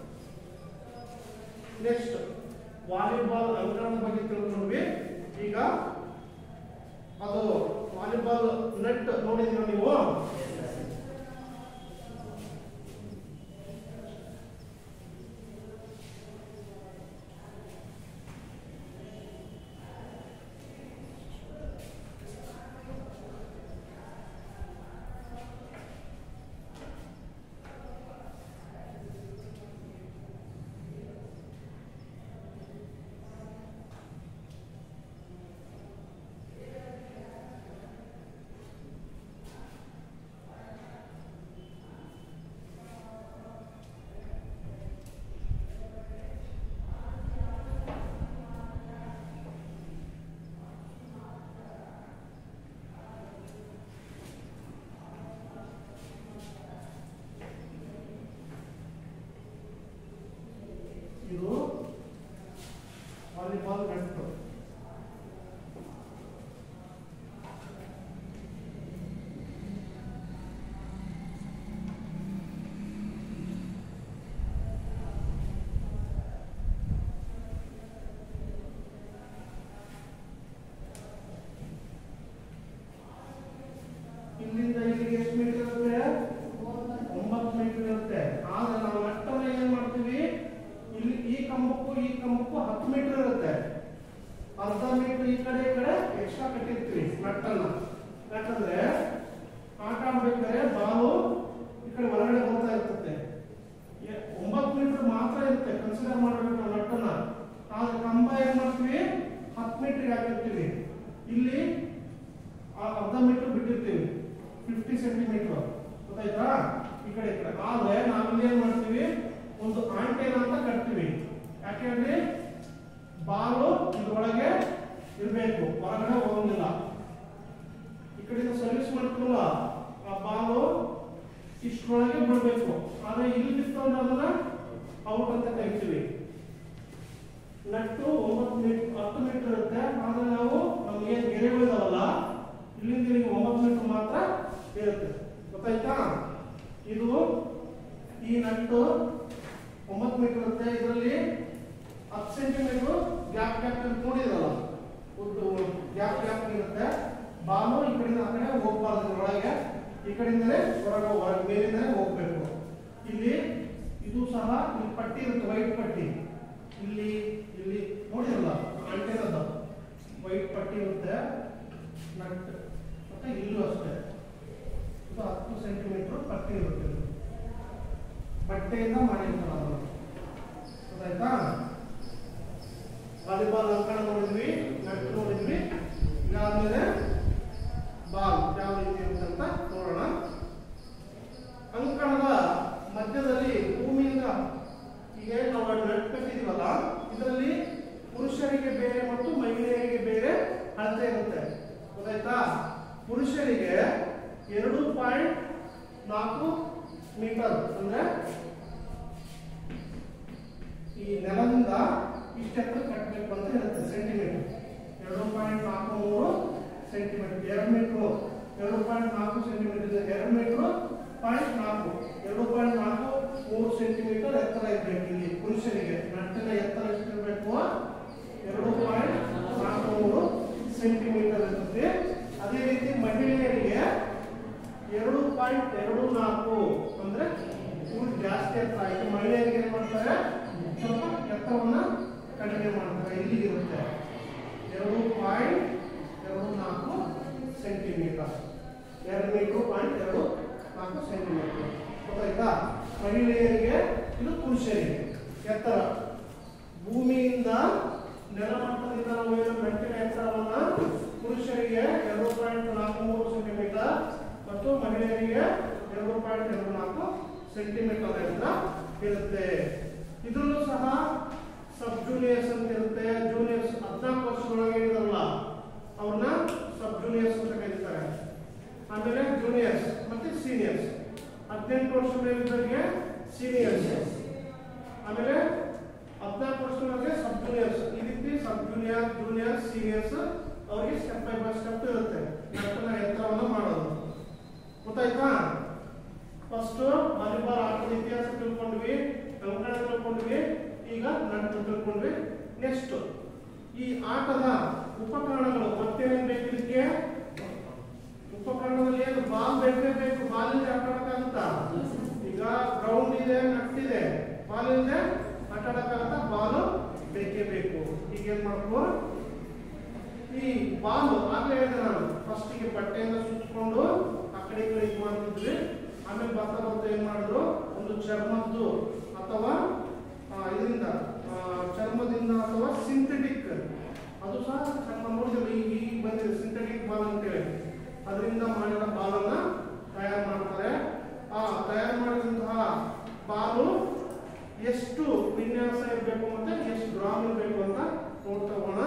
ನೆಕ್ಸ್ಟ್ ವಾಲಿಬಾಲ್ ಅಂಕಣದ ಬಗ್ಗೆ ತಿಳ್ಕೊಂಡ್ವಿ ಈಗ ಅದು ವಾಲಿಬಾಲ್ ನೆಟ್ ನೋಡಿದ್ರ ನೀವು ಇದು ವಾಲಿಬಾಲ್ ನೆಟ್ ಇಲ್ಲಿಂದ ಇಲ್ಲಿಗೆ ಎಷ್ಟು ಮೀಟರ್ ಇರುತ್ತೆ ಒಂಬತ್ತು ಮೀಟರ್ ಇರುತ್ತೆ ಆದ್ರೆ ನಾವು ನಟ್ಟನ್ನ ಏನ್ ಮಾಡ್ತೀವಿ ಇಲ್ಲಿ ಈ ಕಂಬಕ್ಕೂ ಈ ಕಂಬಕ್ಕೂ ಹತ್ತು ಮೀಟರ್ ಇರುತ್ತೆ ಅರ್ಧ ಮೀಟರ್ ಈ ಕಡೆ ಈ ಕಡೆ ಎಕ್ಸ್ಟ್ರಾ ಕಟ್ಟಿರ್ತೀವಿ ನಟ್ಟನ್ನ ಯಾಕಂದ್ರೆ ಆಟ ಆಡ್ಬೇಕಾದ್ರೆ ಬಾಲು ಈ ಕಡೆ ಹೊರಗಡೆ ಬರ್ತಾ ಇರ್ತದೆ ಎ- ಒಂಬತ್ತು ಮೀಟರ್ ಮಾತ್ರ ಇರುತ್ತೆ ಕನ್ಸಿಡರ್ ಮಾಡಬೇಕು ನಾವು ನಟ್ಟನ್ನ ಆದ್ರೆ ಕಂಬ ಏನ್ ಮಾಡ್ತೀವಿ ಹತ್ತು ಮೀಟರ್ ಹಾಕಿರ್ತೀವಿ ಇಲ್ಲಿ ಆ ಅರ್ಧ ಮೀಟರ್ ಬಿಟ್ಟಿರ್ತೀವಿ ಫಿಫ್ಟಿ ಸೆಂಟಿಮೀಟರ್ ಗೊತ್ತಾಯ್ತಾ ಈ ಕಡೆ ಈ ಕಡೆ ಆದ್ರೆ ನಾವಿಲ್ಲಿ ಏನ್ ಮಾಡ್ತೀವಿ ಒಂದು ಆಣಿ ಆದ್ರೆ ಇಲ್ಲಿ ಬಿತ್ತು ಅಂದ್ರೆ ಅದನ್ನ ಔಟ್ ಅಂತ ಕರಿತೀವಿ ನಟ್ಟು ಒಂಬತ್ತು ಮೀಟರ್ ಹತ್ತು ಮೀಟರ್ ಇರುತ್ತೆ ಆದ್ರೆ ನಾವು ನಮಗೆ ಗೆರೆಗಳಿದಾವಲ್ಲ ಇಲ್ಲಿಂದ ಇಲ್ಲಿಗೆ ಒಂಬತ್ತು ಮೀಟರ್ ಮಾತ್ರ ಇರುತ್ತೆ ಗೊತ್ತಾಯ್ತಾ ಇದು ಈ ನಟ್ಟು ಒಂಬತ್ತು ಮೀಟರ್ ಇರುತ್ತೆ ಇದರಲ್ಲಿ ಹತ್ತು ಸೆಂಟಿಮೀಟರ್ ಗ್ಯಾಪ್ ಗ್ಯಾಪ್ ನೋಡಿದ್ರಲ್ಲ ಉದ್ದು ಗ್ಯಾಪ್ ಗ್ಯಾಪ್ ಇರುತ್ತೆ ಬಾಲು ಈ ಕಡೆಯಿಂದ ಆ ಕಡೆ ಹೋಗ್ಬಾರ್ದು ಇದ್ರ ಒಳಗೆ ಈ ಕಡೆಯಿಂದಲೇ ಹೊರಗೆ ಹೊರಗೆ ಮೇಲಿಂದಲೇ ಹೋಗ್ಬೇಕು ಇಲ್ಲಿ ಇದು ಸಹ ಇಲ್ಲಿ ಪಟ್ಟಿ ಇರುತ್ತೆ ವೈಟ್ ಪಟ್ಟಿ ಇಲ್ಲಿ ಇಲ್ಲಿ ನೋಡಿರಲ್ಲ ಅಂಟೆನದ ವೈಟ್ ಪಟ್ಟಿ ಇರುತ್ತೆ ನಟ್ ಮತ್ತೆ ಇಲ್ಲೂ ಅಷ್ಟೇ ಇದು ಹತ್ತು ಸೆಂಟಿಮೀಟರ್ ಪಟ್ಟಿ ಇರುತ್ತೆ ಇದು. ಬಟ್ಟೆಯಿಂದ ಮಾಡಿರ್ತಾರೆ ಅದನ್ನು ಗೊತ್ತಾಯ್ತಾ ವಾಲಿಬಾಲ್ ಅಂಕಣ ನೋಡಿದ್ವಿ ನಟ್ ನೋಡಿದ್ವಿ ಇದಾದ್ಮೇಲೆ ಬಾಲ್ ಯಾವ ರೀತಿ ಇರುತ್ತೆ ಅಂತ ನೋಡೋಣ ಅಂಕಣದ ಮಧ್ಯದಲ್ಲಿ ಭೂಮಿಯಿಂದ ಈಗ ನಾವು ನಟ್ ಕಟ್ಟಿದೀವಲ್ಲ ಇದರಲ್ಲಿ ಪುರುಷರಿಗೆ ಬೇರೆ ಮತ್ತು ಮಹಿಳೆಯರಿಗೆ ಬೇರೆ ಅಳತೆ ಇರುತ್ತೆ ಗೊತ್ತಾಯ್ತಾ ಪುರುಷರಿಗೆ ಎರಡು ಪಾಯಿಂಟ್ ನಾಲ್ಕು ಮೀಟರ್ ಅಂದ್ರೆ ಈ ನೆಲದಿಂದ ಇಷ್ಟೆತ್ತು ಕಟ್ಟಬೇಕು ಅಂತ ಇರುತ್ತೆ ಸೆಂಟಿಮೀಟರ್ ಎರಡು ಪಾಯಿಂಟ್ ನಾಲ್ಕು ಮೂರು ಸೆಂಟಿಮೀಟರ್ ಎರಡು ಮೀಟ್ರು ಎರಡು ಪಾಯಿಂಟ್ ನಾಲ್ಕು ಸೆಂಟಿಮೀಟರ್ ಇದೆ ಎರಡು ಮೀಟ್ರು ಪಾಯಿಂಟ್ ನಾಲ್ಕು ಎರಡು ಪಾಯಿಂಟ್ ನಾಲ್ಕು ಮೂರು ಸೆಂಟಿಮೀಟರ್ ಎತ್ತರ ಇರಬೇಕು ಇಲ್ಲಿ ಪುರುಷರಿಗೆ ನಟ್ಟಿನ ಎತ್ತರ ಎಷ್ಟಿರಬೇಕು ಎರಡು ಪಾಯಿಂಟ್ ನಾಲ್ಕು ಮೂರು ಸೆಂಟಿಮೀಟರ್ ಇರುತ್ತೆ ಅದೇ ರೀತಿ ಮಹಿಳೆಯರಿಗೆ ಎರಡು ಪಾಯಿಂಟ್ ಎರಡು ನಾಲ್ಕು ಅಂದ್ರೆ ಇವ್ರು ಜಾಸ್ತಿ ಎತ್ತರ ಆಯ್ತು ಮಹಿಳೆಯರಿಗೆ ಏನ್ ಮಾಡ್ತಾರೆ ಸ್ವಲ್ಪ ಎತ್ತರವನ್ನ ಕಡಿಮೆ ಮಾಡ್ತಾರೆ ಇಲ್ಲಿ ಇರುತ್ತೆ ಎರಡು ಪಾಯಿಂಟ್ ಎರಡು ನಾಲ್ಕು ಸೆಂಟಿಮೀಟರ್ ಎರಡು ಮೀಟರ್ ಪಾಯಿಂಟ್ ಎರಡು ನಾಲ್ಕು ಸೆಂಟಿಮೀಟರ್ ಗೊತ್ತಾಯ್ತಾ ಮಹಿಳೆಯರಿಗೆ ಇದು ಪುರುಷರಿಗೆ ಎತ್ತರ ಭೂಮಿಯಿಂದ ನೆಲಮಟ್ಟದಿಂದ ನಾವು ಏನು ಮೆಟ್ಟಿನ ಎತ್ತರವನ್ನ ಪುರುಷರಿಗೆ ಎರಡು ಪಾಯಿಂಟ್ ನಾಲ್ಕು ಮೂರು ಸೆಂಟಿಮೀಟರ್ ಮತ್ತು ಮಹಿಳೆಯರಿಗೆ ಎರಡು ಪಾಯಿಂಟ್ ಎರಡು ನಾಲ್ಕು ಸೆಂಟಿಮೀಟರ್ ಎತ್ತರ ಇರುತ್ತೆ ಇದರಲ್ಲೂ ಸಹ ಸಬ್ ಜೂನಿಯರ್ಸ್ ಅಂತ ಇರುತ್ತೆ ಜೂನಿಯರ್ಸ್ ಹದಿನಾಲ್ಕು ವರ್ಷದೊಳಗೆ ಇದಾರಲ್ಲ ಅವ್ರನ್ನ ಸಬ್ ಜೂನಿಯರ್ಸ್ ಅಂತ ಕರೀತಾರೆ ಆಮೇಲೆ ಜೂನಿಯರ್ಸ್ ಮತ್ತೆ ಸೀನಿಯರ್ಸ್ ಹದಿನೆಂಟು ವರ್ಷ ಮೇಲಿದ್ದವರಿಗೆ ಸೀನಿಯರ್ಸ್ ಆಮೇಲೆ ಹದಿನಾಲ್ಕು ವರ್ಷದೊಳಗೆ ಸಬ್ ಜೂನಿಯರ್ಸ್ ಈ ರೀತಿ ಸಬ್ ಜೂನಿಯರ್ ಜೂನಿಯರ್ ಸೀನಿಯರ್ಸ್ ಅವರಿಗೆ ಸ್ಟೆಪ್ ಬೈ ಬೈ ಸ್ಟೆಪ್ ಇರುತ್ತೆ ನಟ್ಟನ ಎತ್ತರವನ್ನು ಮಾಡೋದು ಗೊತ್ತಾಯ್ತಾ ಫಸ್ಟ್ ವಾಲಿಬಾಲ್ ಆಟದ ಇತಿಹಾಸ ತಿಳ್ಕೊಂಡ್ವಿ ಅಂಕಣ ತಿಳ್ಕೊಂಡ್ವಿ ಈಗ ನಟ್ಟು ತಿಳ್ಕೊಂಡ್ವಿ ನೆಕ್ಸ್ಟ್ ಈ ಆಟದ ಉಪಕರಣಗಳು ಮತ್ತೇನೇನ್ ಬೇಕು ಇದಕ್ಕೆ ಉಪಕರಣದಲ್ಲಿ ಏನು ಬಾಲ್ ಬೇಕೇ ಬೇಕು ಬಾಲ್ ಇಲ್ಲದೆ ಆಟ ಆಡಕ್ಕಾಗುತ್ತಾ ಈಗ ಗ್ರೌಂಡ್ ಇದೆ ನಟ್ಟಿದೆ ಬಾಲ್ ಇಲ್ಲದೆ ಆಟ ಆಡಕ್ಕಾಗತ್ತಾ ಬಾಲ್ ಬೇಕೇ ಬೇಕು ಈಗ ಏನ್ ಮಾಡ್ಕೋ ಈ ಬಾಲ್ ಆಗ್ಲೇ ಹೇಳಿದೆ ನಾನು ಫಸ್ಟಿಗೆ ಬಟ್ಟೆಯಿಂದ ಸುತ್ತಕೊಂಡು ಆ ಕಡೆ ಈ ಕಡೆ ಇದು ಮಾಡ್ತಿದ್ವಿ ಆಮೇಲೆ ಬರ್ತಾ ಬರ್ತಾ ಏನ್ ಮಾಡಿದ್ರು ಒಂದು ಚರ್ಮದ್ದು ಅಥವಾ ಆ, ಇದರಿಂದ ಆ, ಚರ್ಮದಿಂದ ಅಥವಾ ಸಿಂಥೆಟಿಕ್ ಅದು ಸಹ ಚರ್ಮ ನೋಡಿದ್ರೆ ಈಗ ಈಗ ಬಂದಿದೆ ಸಿಂಥೆಟಿಕ್ ಬಾಲ್ ಅಂತೇಳಿ ಅದರಿಂದ ಮಾಡಿದ ಬಾಲನ್ನ ತಯಾರು ಮಾಡ್ತಾರೆ ಆ ತಯಾರು ಮಾಡಿದಂತಹ ಬಾಲು ಎಷ್ಟು ವಿನ್ಯಾಸ ಇರಬೇಕು ಮತ್ತೆ ಎಷ್ಟು ಗ್ರಾಮ್ ಇರಬೇಕು ಅಂತ ನೋಡ್ತಾ ಹೋಗೋಣ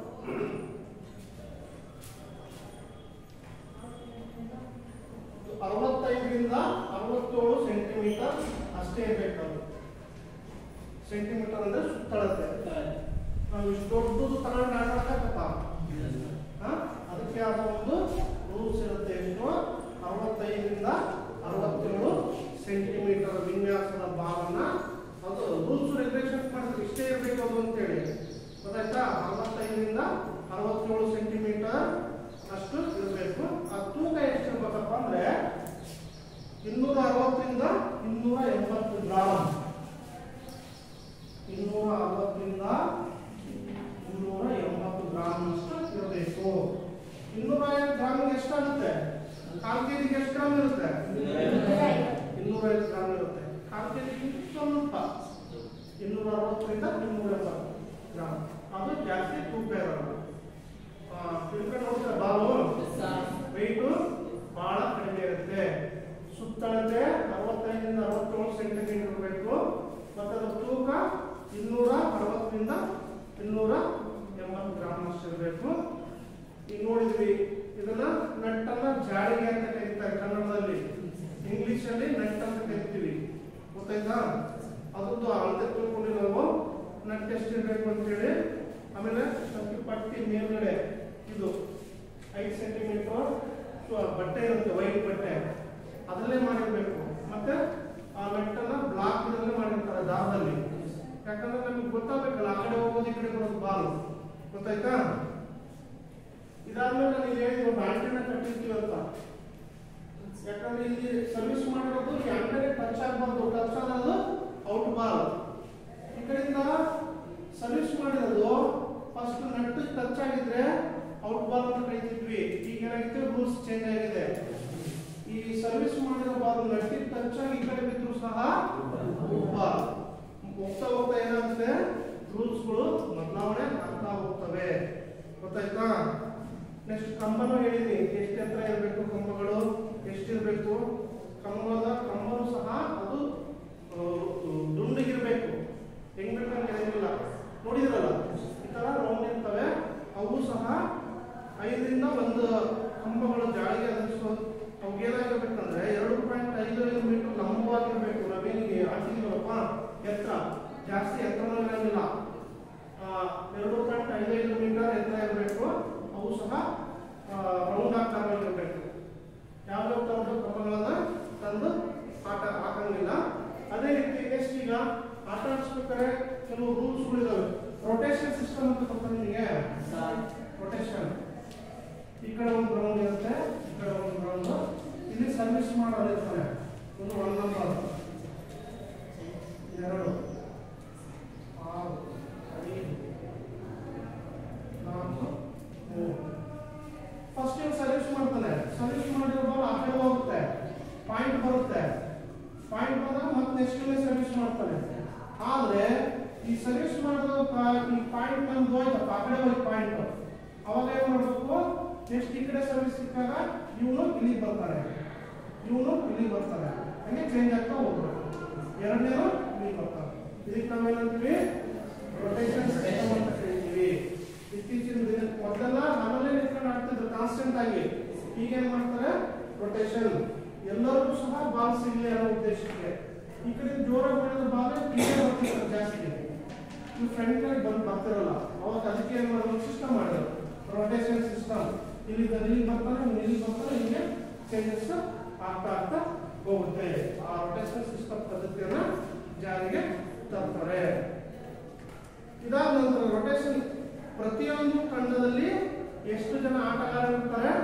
ಅರವತ್ತೈದರಿಂದ ಅರವತ್ತೇಳು ಸೆಂಟಿಮೀಟರ್ ಅಷ್ಟೇ ಇರಬೇಕು ಸೆಂಟಿಮೀಟರ್ ಅಂದ್ರೆ ಸುತ್ತಳತೆ ನಾವು ಇಷ್ಟು ದೊಡ್ಡದು ತಗೊಂಡು ಆಟ ಆಡಕ್ಕಾಗತ್ತಾ? ಹಾ? ಅದಕ್ಕೆ ಆದ ಒಂದು ರೂಲ್ಸ್ ಇರುತ್ತೆ ಎಷ್ಟು ಅರವತ್ತೈದರಿಂದ ಅರವತ್ತೇಳು ಸೆಂಟಿಮೀಟರ್ ವಿನ್ಯಾಸದ ಬಾಲನ್ನ ಅದು ರೂಲ್ಸ್ ರೆಗ್ಯುಲೇಷನ್ಸ್ ಮಾಡ್ತಾರೆ ಇಷ್ಟೇ ಇರಬೇಕು ಅದು ಅಂತೇಳಿ ಗೊತ್ತಾಯ್ತಾ ಅರವತ್ತೈದರಿಂದ ಅರವತ್ತೇಳು ಸೆಂಟಿಮೀಟರ್ ಅಷ್ಟು ಇರಬೇಕು ಆ ತೂಕ ಎಷ್ಟು ಇರ್ಬೇಕಪ್ಪ ಅಂದ್ರೆ ಇನ್ನೂರ ಅರವತ್ತರಿಂದ ಇನ್ನೂರ ಎಂಬತ್ತು ಗ್ರಾಮ್ ಇನ್ನೂರ ಅರವತ್ತರಿಂದ ಇನ್ನೂರ ಎಂಬತ್ತು ಗ್ರಾಮ್ ಅಷ್ಟು ಇರಬೇಕು ಇನ್ನೂರ ಐವತ್ತು ಗ್ರಾಮ್ ಎಷ್ಟಾಗುತ್ತೆ ಕಾಲ್ ಕೆಜಿಗೆ ಎಷ್ಟು ಗ್ರಾಮ್ ಇರುತ್ತೆ ಇನ್ನೂರ ಐವತ್ತು ಗ್ರಾಮ್ ಇರುತ್ತೆ ಕಾಲ್ ಕೆಜಿಗೆ ಸ್ವಲ್ಪ ಇನ್ನೂರ ಅರವತ್ತರಿಂದ ಇನ್ನೂರ ಎಂಬತ್ತು ಗ್ರಾಮ್ ಅದು ಜಾಸ್ತಿ ತೂಕ ಇರಲ್ಲ ತಿಳ್ಕೊಂಡು ನೋಡ್ತಾರೆ ಬಾಲು ವೆಯ್ಟು ಬಹಳ ಕಡಿಮೆ ಇರುತ್ತೆ ಸುತ್ತಳತೆ ಅರವತ್ತೈದರಿಂದ ಅರವತ್ತೇಳು ಸೆಂಟಿಮೀಟರ್ ಇರಬೇಕು ಮತ್ತು ಅದರ ತೂಕ ಇನ್ನೂರ ಅರವತ್ತರಿಂದ ಇನ್ನೂರ ಎಂಬತ್ತು ಗ್ರಾಮ್ ಅಷ್ಟು ಇರಬೇಕು ಈಗ ನೋಡಿದ್ವಿ ಇದನ್ನ ನಟ್ಟನ್ನ ಜಾಳಿಗೆ ಅಂತ ಕರೀತಾರೆ ಕನ್ನಡದಲ್ಲಿ ಇಂಗ್ಲಿಷ್ ಅಲ್ಲಿ ನಟ್ ಅಂತ ಕರಿತೀವಿ ಗೊತ್ತಾಯ್ತಾ ಅದದ್ದು ಅಳತೆ ತಿಳ್ಕೊಂಡು ನಾವು ನಟ್ ಎಷ್ಟು ಇರಬೇಕು ಅಂತೇಳಿ ಆಮೇಲೆ ನಮ್ಗೆ ಪಟ್ಟಿ ಮೇಲ್ಗಡೆ ಇದು ಐದು ಸೆಂಟಿಮೀಟರ್ ಬಟ್ಟೆ ಇರುತ್ತೆ ವೈಟ್ ಬಟ್ಟೆ ಅದರಲ್ಲೇ ಮಾಡಿರ್ಬೇಕು ಮತ್ತೆ ಆ ನಟ್ಟನ್ನ ಬ್ಲಾಕ್ ಇದರಲ್ಲೇ ಮಾಡಿರ್ತಾರೆ ದಾರದಲ್ಲಿ ಯಾಕಂದ್ರೆ ನಮಗೆ ಗೊತ್ತಾಗಬೇಕಲ್ಲ ಆ ಕಡೆ ಹೋಗೋದು ಈ ಕಡೆ ಬರೋದು ಬಾಲು ಗೊತ್ತಾಯ್ತಾ ಇದಾದ್ಮೇಲೆ ನಾನು ಹೇಳಿದ ಒಂದು ಆಂಟಿನ ಕಟ್ಟಿರ್ತೀವಿ ಅಂತ ಯಾಕಂದ್ರೆ ಇಲ್ಲಿ ಸರ್ವಿಸ್ ಮಾಡಿರೋದು ಈ ಅಂಗಡಿ ಟಚ್ ಆಗಬಾರ್ದು ಟಚ್ ಆಗೋದು ಔಟ್ ಬಾಲ್ ಈ ಕಡೆಯಿಂದ ಸರ್ವಿಸ್ ಮಾಡಿರೋದು ಫಸ್ಟ್ ನಟ್ ಟಚ್ ಆಗಿದ್ರೆ ಔಟ್ ಬಾಲ್ ಅಂತ ಕರಿತಿದ್ವಿ ಈಗ ಏನಾಗಿದೆ ರೂಲ್ಸ್ ಚೇಂಜ್ ಆಗಿದೆ ಈ ಸರ್ವಿಸ್ ಮಾಡಿರೋ ಬಾಲ್ ನಟ್ಟಿಗೆ ಟಚ್ ಆಗಿ ಈ ಕಡೆ ಬಿದ್ರು ಸಹ ಔಟ್ ಬಾಲ್ ಹೋಗ್ತಾ ಹೋಗ್ತಾ ಏನಾಗುತ್ತೆ ರೂಲ್ಸ್ಗಳು ಬದಲಾವಣೆ ಆಗ್ತಾ ಹೋಗ್ತವೆ ಗೊತ್ತಾಯ್ತಾ ನೆಕ್ಸ್ಟ್ ಕಂಬನೂ ಹೇಳಿದೀನಿ ಎಷ್ಟು ಎತ್ತರ ಇರಬೇಕು ಕಂಬಗಳು ಎಷ್ಟಿರಬೇಕು ಕಂಬದ ಕಂಬನೂ ಸಹ ಅದು ಆ, ದುಂಡಗಿರ್ಬೇಕು ಹೆಂಗ್ ಬೇಕಂಗೆ ಇರಂಗಿಲ್ಲ ನೋಡಿದ್ರಲ್ಲ ಈ ತರ ರೌಂಡ್ ಇರ್ತವೆ ಅವು ಸಹ ಐದರಿಂದ ಒಂದು ಕಂಬಗಳು ಜಾಳಿಗೆ ಅದಿಸೋದು ಅವು ಏನಾಗಿರ್ಬೇಕಂದ್ರೆ ಎರಡು ಪಾಯಿಂಟ್ ಐದು ಐದು ಮೀಟರ್ ಲಂಬವಾಗಿರ್ಬೇಕು ನಾವೇನಿಗೆ ಹಾಕಿದೀವಲ್ಲಪ್ಪ ಎತ್ತರ ಜಾಸ್ತಿ ಎತ್ತರನೂ ಇರಂಗಿಲ್ಲ ಆ, ಎರಡು ಪಾಯಿಂಟ್ ಐದು ಐದು ಮೀಟರ್ ಎತ್ತರ ಇರಬೇಕು ಅವು ಸಹ ರೌಂಡ್ ಆಕಾರವಾಗಿರ್ಬೇಕು ಯಾವ್ಯಾವ ತರದ ಕ್ರಮಗಳನ್ನ ತಂದು ಆಟ ಹಾಕಂಗಿಲ್ಲ ಅದೇ ರೀತಿ ನೆಕ್ಸ್ಟ್ ಈಗ ಆಟ ಆಡಿಸ್ಬೇಕಾದ್ರೆ ಕೆಲವು ರೂಲ್ಸ್ಗಳು ಇದಾವೆ ರೊಟೇಷನ್ ಸಿಸ್ಟಮ್ ಅಂತ ಗೊತ್ತಾ ನಿಮಗೆ ರೊಟೇಷನ್ ಈ ಕಡೆ ಒಂದು ಗ್ರೌಂಡ್ ಇರುತ್ತೆ ಈ ಕಡೆ ಒಂದು ಗ್ರೌಂಡ್ ಇಲ್ಲಿ ಸರ್ವಿಸ್ ಮಾಡೋರು ಇರ್ತಾರೆ ಒಂದು ಒನ್ ನಂಬರ್ ಎರಡು ಆರು ಐದು ನಾಲ್ಕು ಮೂರು ಫಸ್ಟ್ ಇವ್ ಸರ್ವಿಸ್ ಮಾಡ್ತಾನೆ ಸರ್ವಿಸ್ ಮಾಡಿರೋ ಬಾಲ್ ಆ ಕಡೆ ಹೋಗುತ್ತೆ ಪಾಯಿಂಟ್ ಬರುತ್ತೆ ಪಾಯಿಂಟ್ ಬಂದಾಗ ಮತ್ತೆ ನೆಕ್ಸ್ಟ್ ಸರ್ವಿಸ್ ಮಾಡ್ತಾನೆ ಆದ್ರೆ ಈ ಸರ್ವಿಸ್ ಮಾಡಿದ ಈ ಪಾಯಿಂಟ್ ನಮ್ದು ಹೋಯ್ತಪ್ಪ ಆ ಕಡೆ ಹೋಯ್ತು ಪಾಯಿಂಟ್ ಅವಾಗ ಏನ್ ಮಾಡ್ಬೇಕು ನೆಕ್ಸ್ಟ್ ಈ ಕಡೆ ಸರ್ವಿಸ್ ಸಿಕ್ಕಾಗ ಇವನು ಇಲ್ಲಿಗೆ ಬರ್ತಾರೆ ಇವನು ಇಲ್ಲಿಗೆ ಬರ್ತಾರೆ ಹಂಗೆ ಚೇಂಜ್ ಆಗ್ತಾ ಹೋಗ್ಬೇಕು ಎರಡನೇದು ಇಲ್ಲಿಗೆ ಬರ್ತಾರೆ ಇದಕ್ಕೆ ನಾವೇನಂತೀವಿ ರೊಟೇಷನ್ ಸಿಸ್ಟಮ್ ಅಂತ ಕರಿತೀವಿ ಇತ್ತೀಚಿನ ದಿನ ಮೊದಲೆಲ್ಲ ಮನೇಲೆ ನಿಂತ್ಕೊಂಡು ಆಡ್ತಿದ್ರು ಕಾನ್ಸ್ಟೆಂಟ್ ಆಗಿ ಈಗ ಏನ್ ಮಾಡ್ತಾರೆ ರೊಟೇಷನ್ ಎಲ್ಲರಿಗೂ ಸಹ ಬಾಲ್ ಸಿಗ್ಲಿ ಅನ್ನೋ ಉದ್ದೇಶಕ್ಕೆ ಈ ಕಡೆ ಜೋರಾಗಿ ಮಾಡಿದ ಬಾಲ್ ಕೀழே ಬರ್ತಿರ್ತಾರೆ ಜಾಸ್ತಿ ಈ ಫ್ರಂಟ್ ಕಡೆ ಬಂದು ಬರ್ತಿರಲ್ಲ ಅವಾಗ ಅದಕ್ಕೆ ಏನ್ ಮಾಡೋದು ಸಿಸ್ಟಮ್ ಮಾಡಿದ್ರು ರೊಟೇಷನ್ ಸಿಸ್ಟಮ್ ಇಲ್ಲಿ ಇಲ್ಲಿ ಬರ್ತಾನೆ ಇಲ್ಲಿ ಬರ್ತಾನೆ ಹೀಗೆ ಚೇಂಜಸ್ ಆಗ್ತಾ ಆಗ್ತಾ ಹೋಗುತ್ತೆ ಆ ರೊಟೇಷನ್ ಸಿಸ್ಟಮ್ ಪದ್ಧತಿಯನ್ನ ಜಾರಿಗೆ ತರ್ತಾರೆ ಇದಾದ ನಂತರ ರೊಟೇಷನ್ ಪ್ರತಿಯೊಂದು ತಂಡದಲ್ಲಿ ಎಷ್ಟು ಜನ ಆಟಗಾರರು ಇರ್ತಾರೆ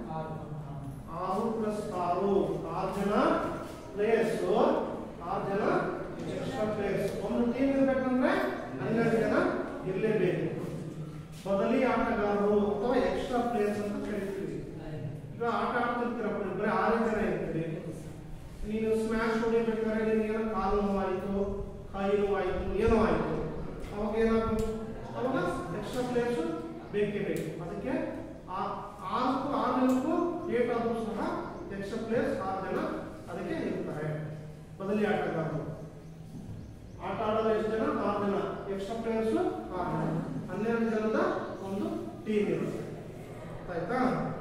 ಆರು ಪ್ಲಸ್ ಆರು ಆರು ಜನ ಪ್ಲೇಯರ್ಸ್ ಆರು ಜನ ಎಕ್ಸ್ಟ್ರಾ ಪ್ಲೇಯರ್ಸ್ ಒಂದು ಟೀಮ್ ಇರ್ಬೇಕಂದ್ರೆ ಹನ್ನೆರಡು ಜನ ಇರಲೇಬೇಕು ಬದಲಿ ಆಟಗಾರರು ಅಥವಾ ಎಕ್ಸ್ಟ್ರಾ ಪ್ಲೇಯರ್ಸ್ ಅಂತ ಕರಿತೀವಿ ಈಗ ಆಟ ಆಡ್ತಿರ್ತೀರಪ್ಪ ನೀವು ಬರೀ ಆರೇ ಜನ ಇರ್ತೀರಿ ನೀನು ಸ್ಮ್ಯಾಶ್ ಹೊಡಿಬೇಕಾದ್ರೆ ನಿನಗೆ ಕಾಲು ನೋವಾಯಿತು ಕೈ ನೋವಾಯಿತು ಏನೋ ಆಯಿತು ಅವಾಗ ಏನಾಗುತ್ತೆ ಅವಾಗ ಎಕ್ಸ್ಟ್ರಾ ಪ್ಲೇಯರ್ಸ್ ಬೇಕೇ ಬೇಕು ಅದಕ್ಕೆ ಆ- ಆರಕ್ಕೂ ಆರು ಜನಕ್ಕೂ ಏಟ್ ಆದರೂ ಸಹ ಎಕ್ಸ್ಟ್ರಾ ಪ್ಲೇಯರ್ಸ್ ಆರು ಜನ ಅದಕ್ಕೆ ಇರ್ತಾರೆ ಬದಲಿ ಆಟಗಾರರು ಆಟ ಆಡೋದು ಎಷ್ಟು ಜನ ಆರು ಜನ ಎಕ್ಸ್ಟ್ರಾ ಪ್ಲೇಯರ್ಸ್ ಆರು ಜನ ಹನ್ನೆರಡು ಜನದ ಒಂದು ಟೀಮ್ ಇರುತ್ತೆ ಆಯ್ತಾ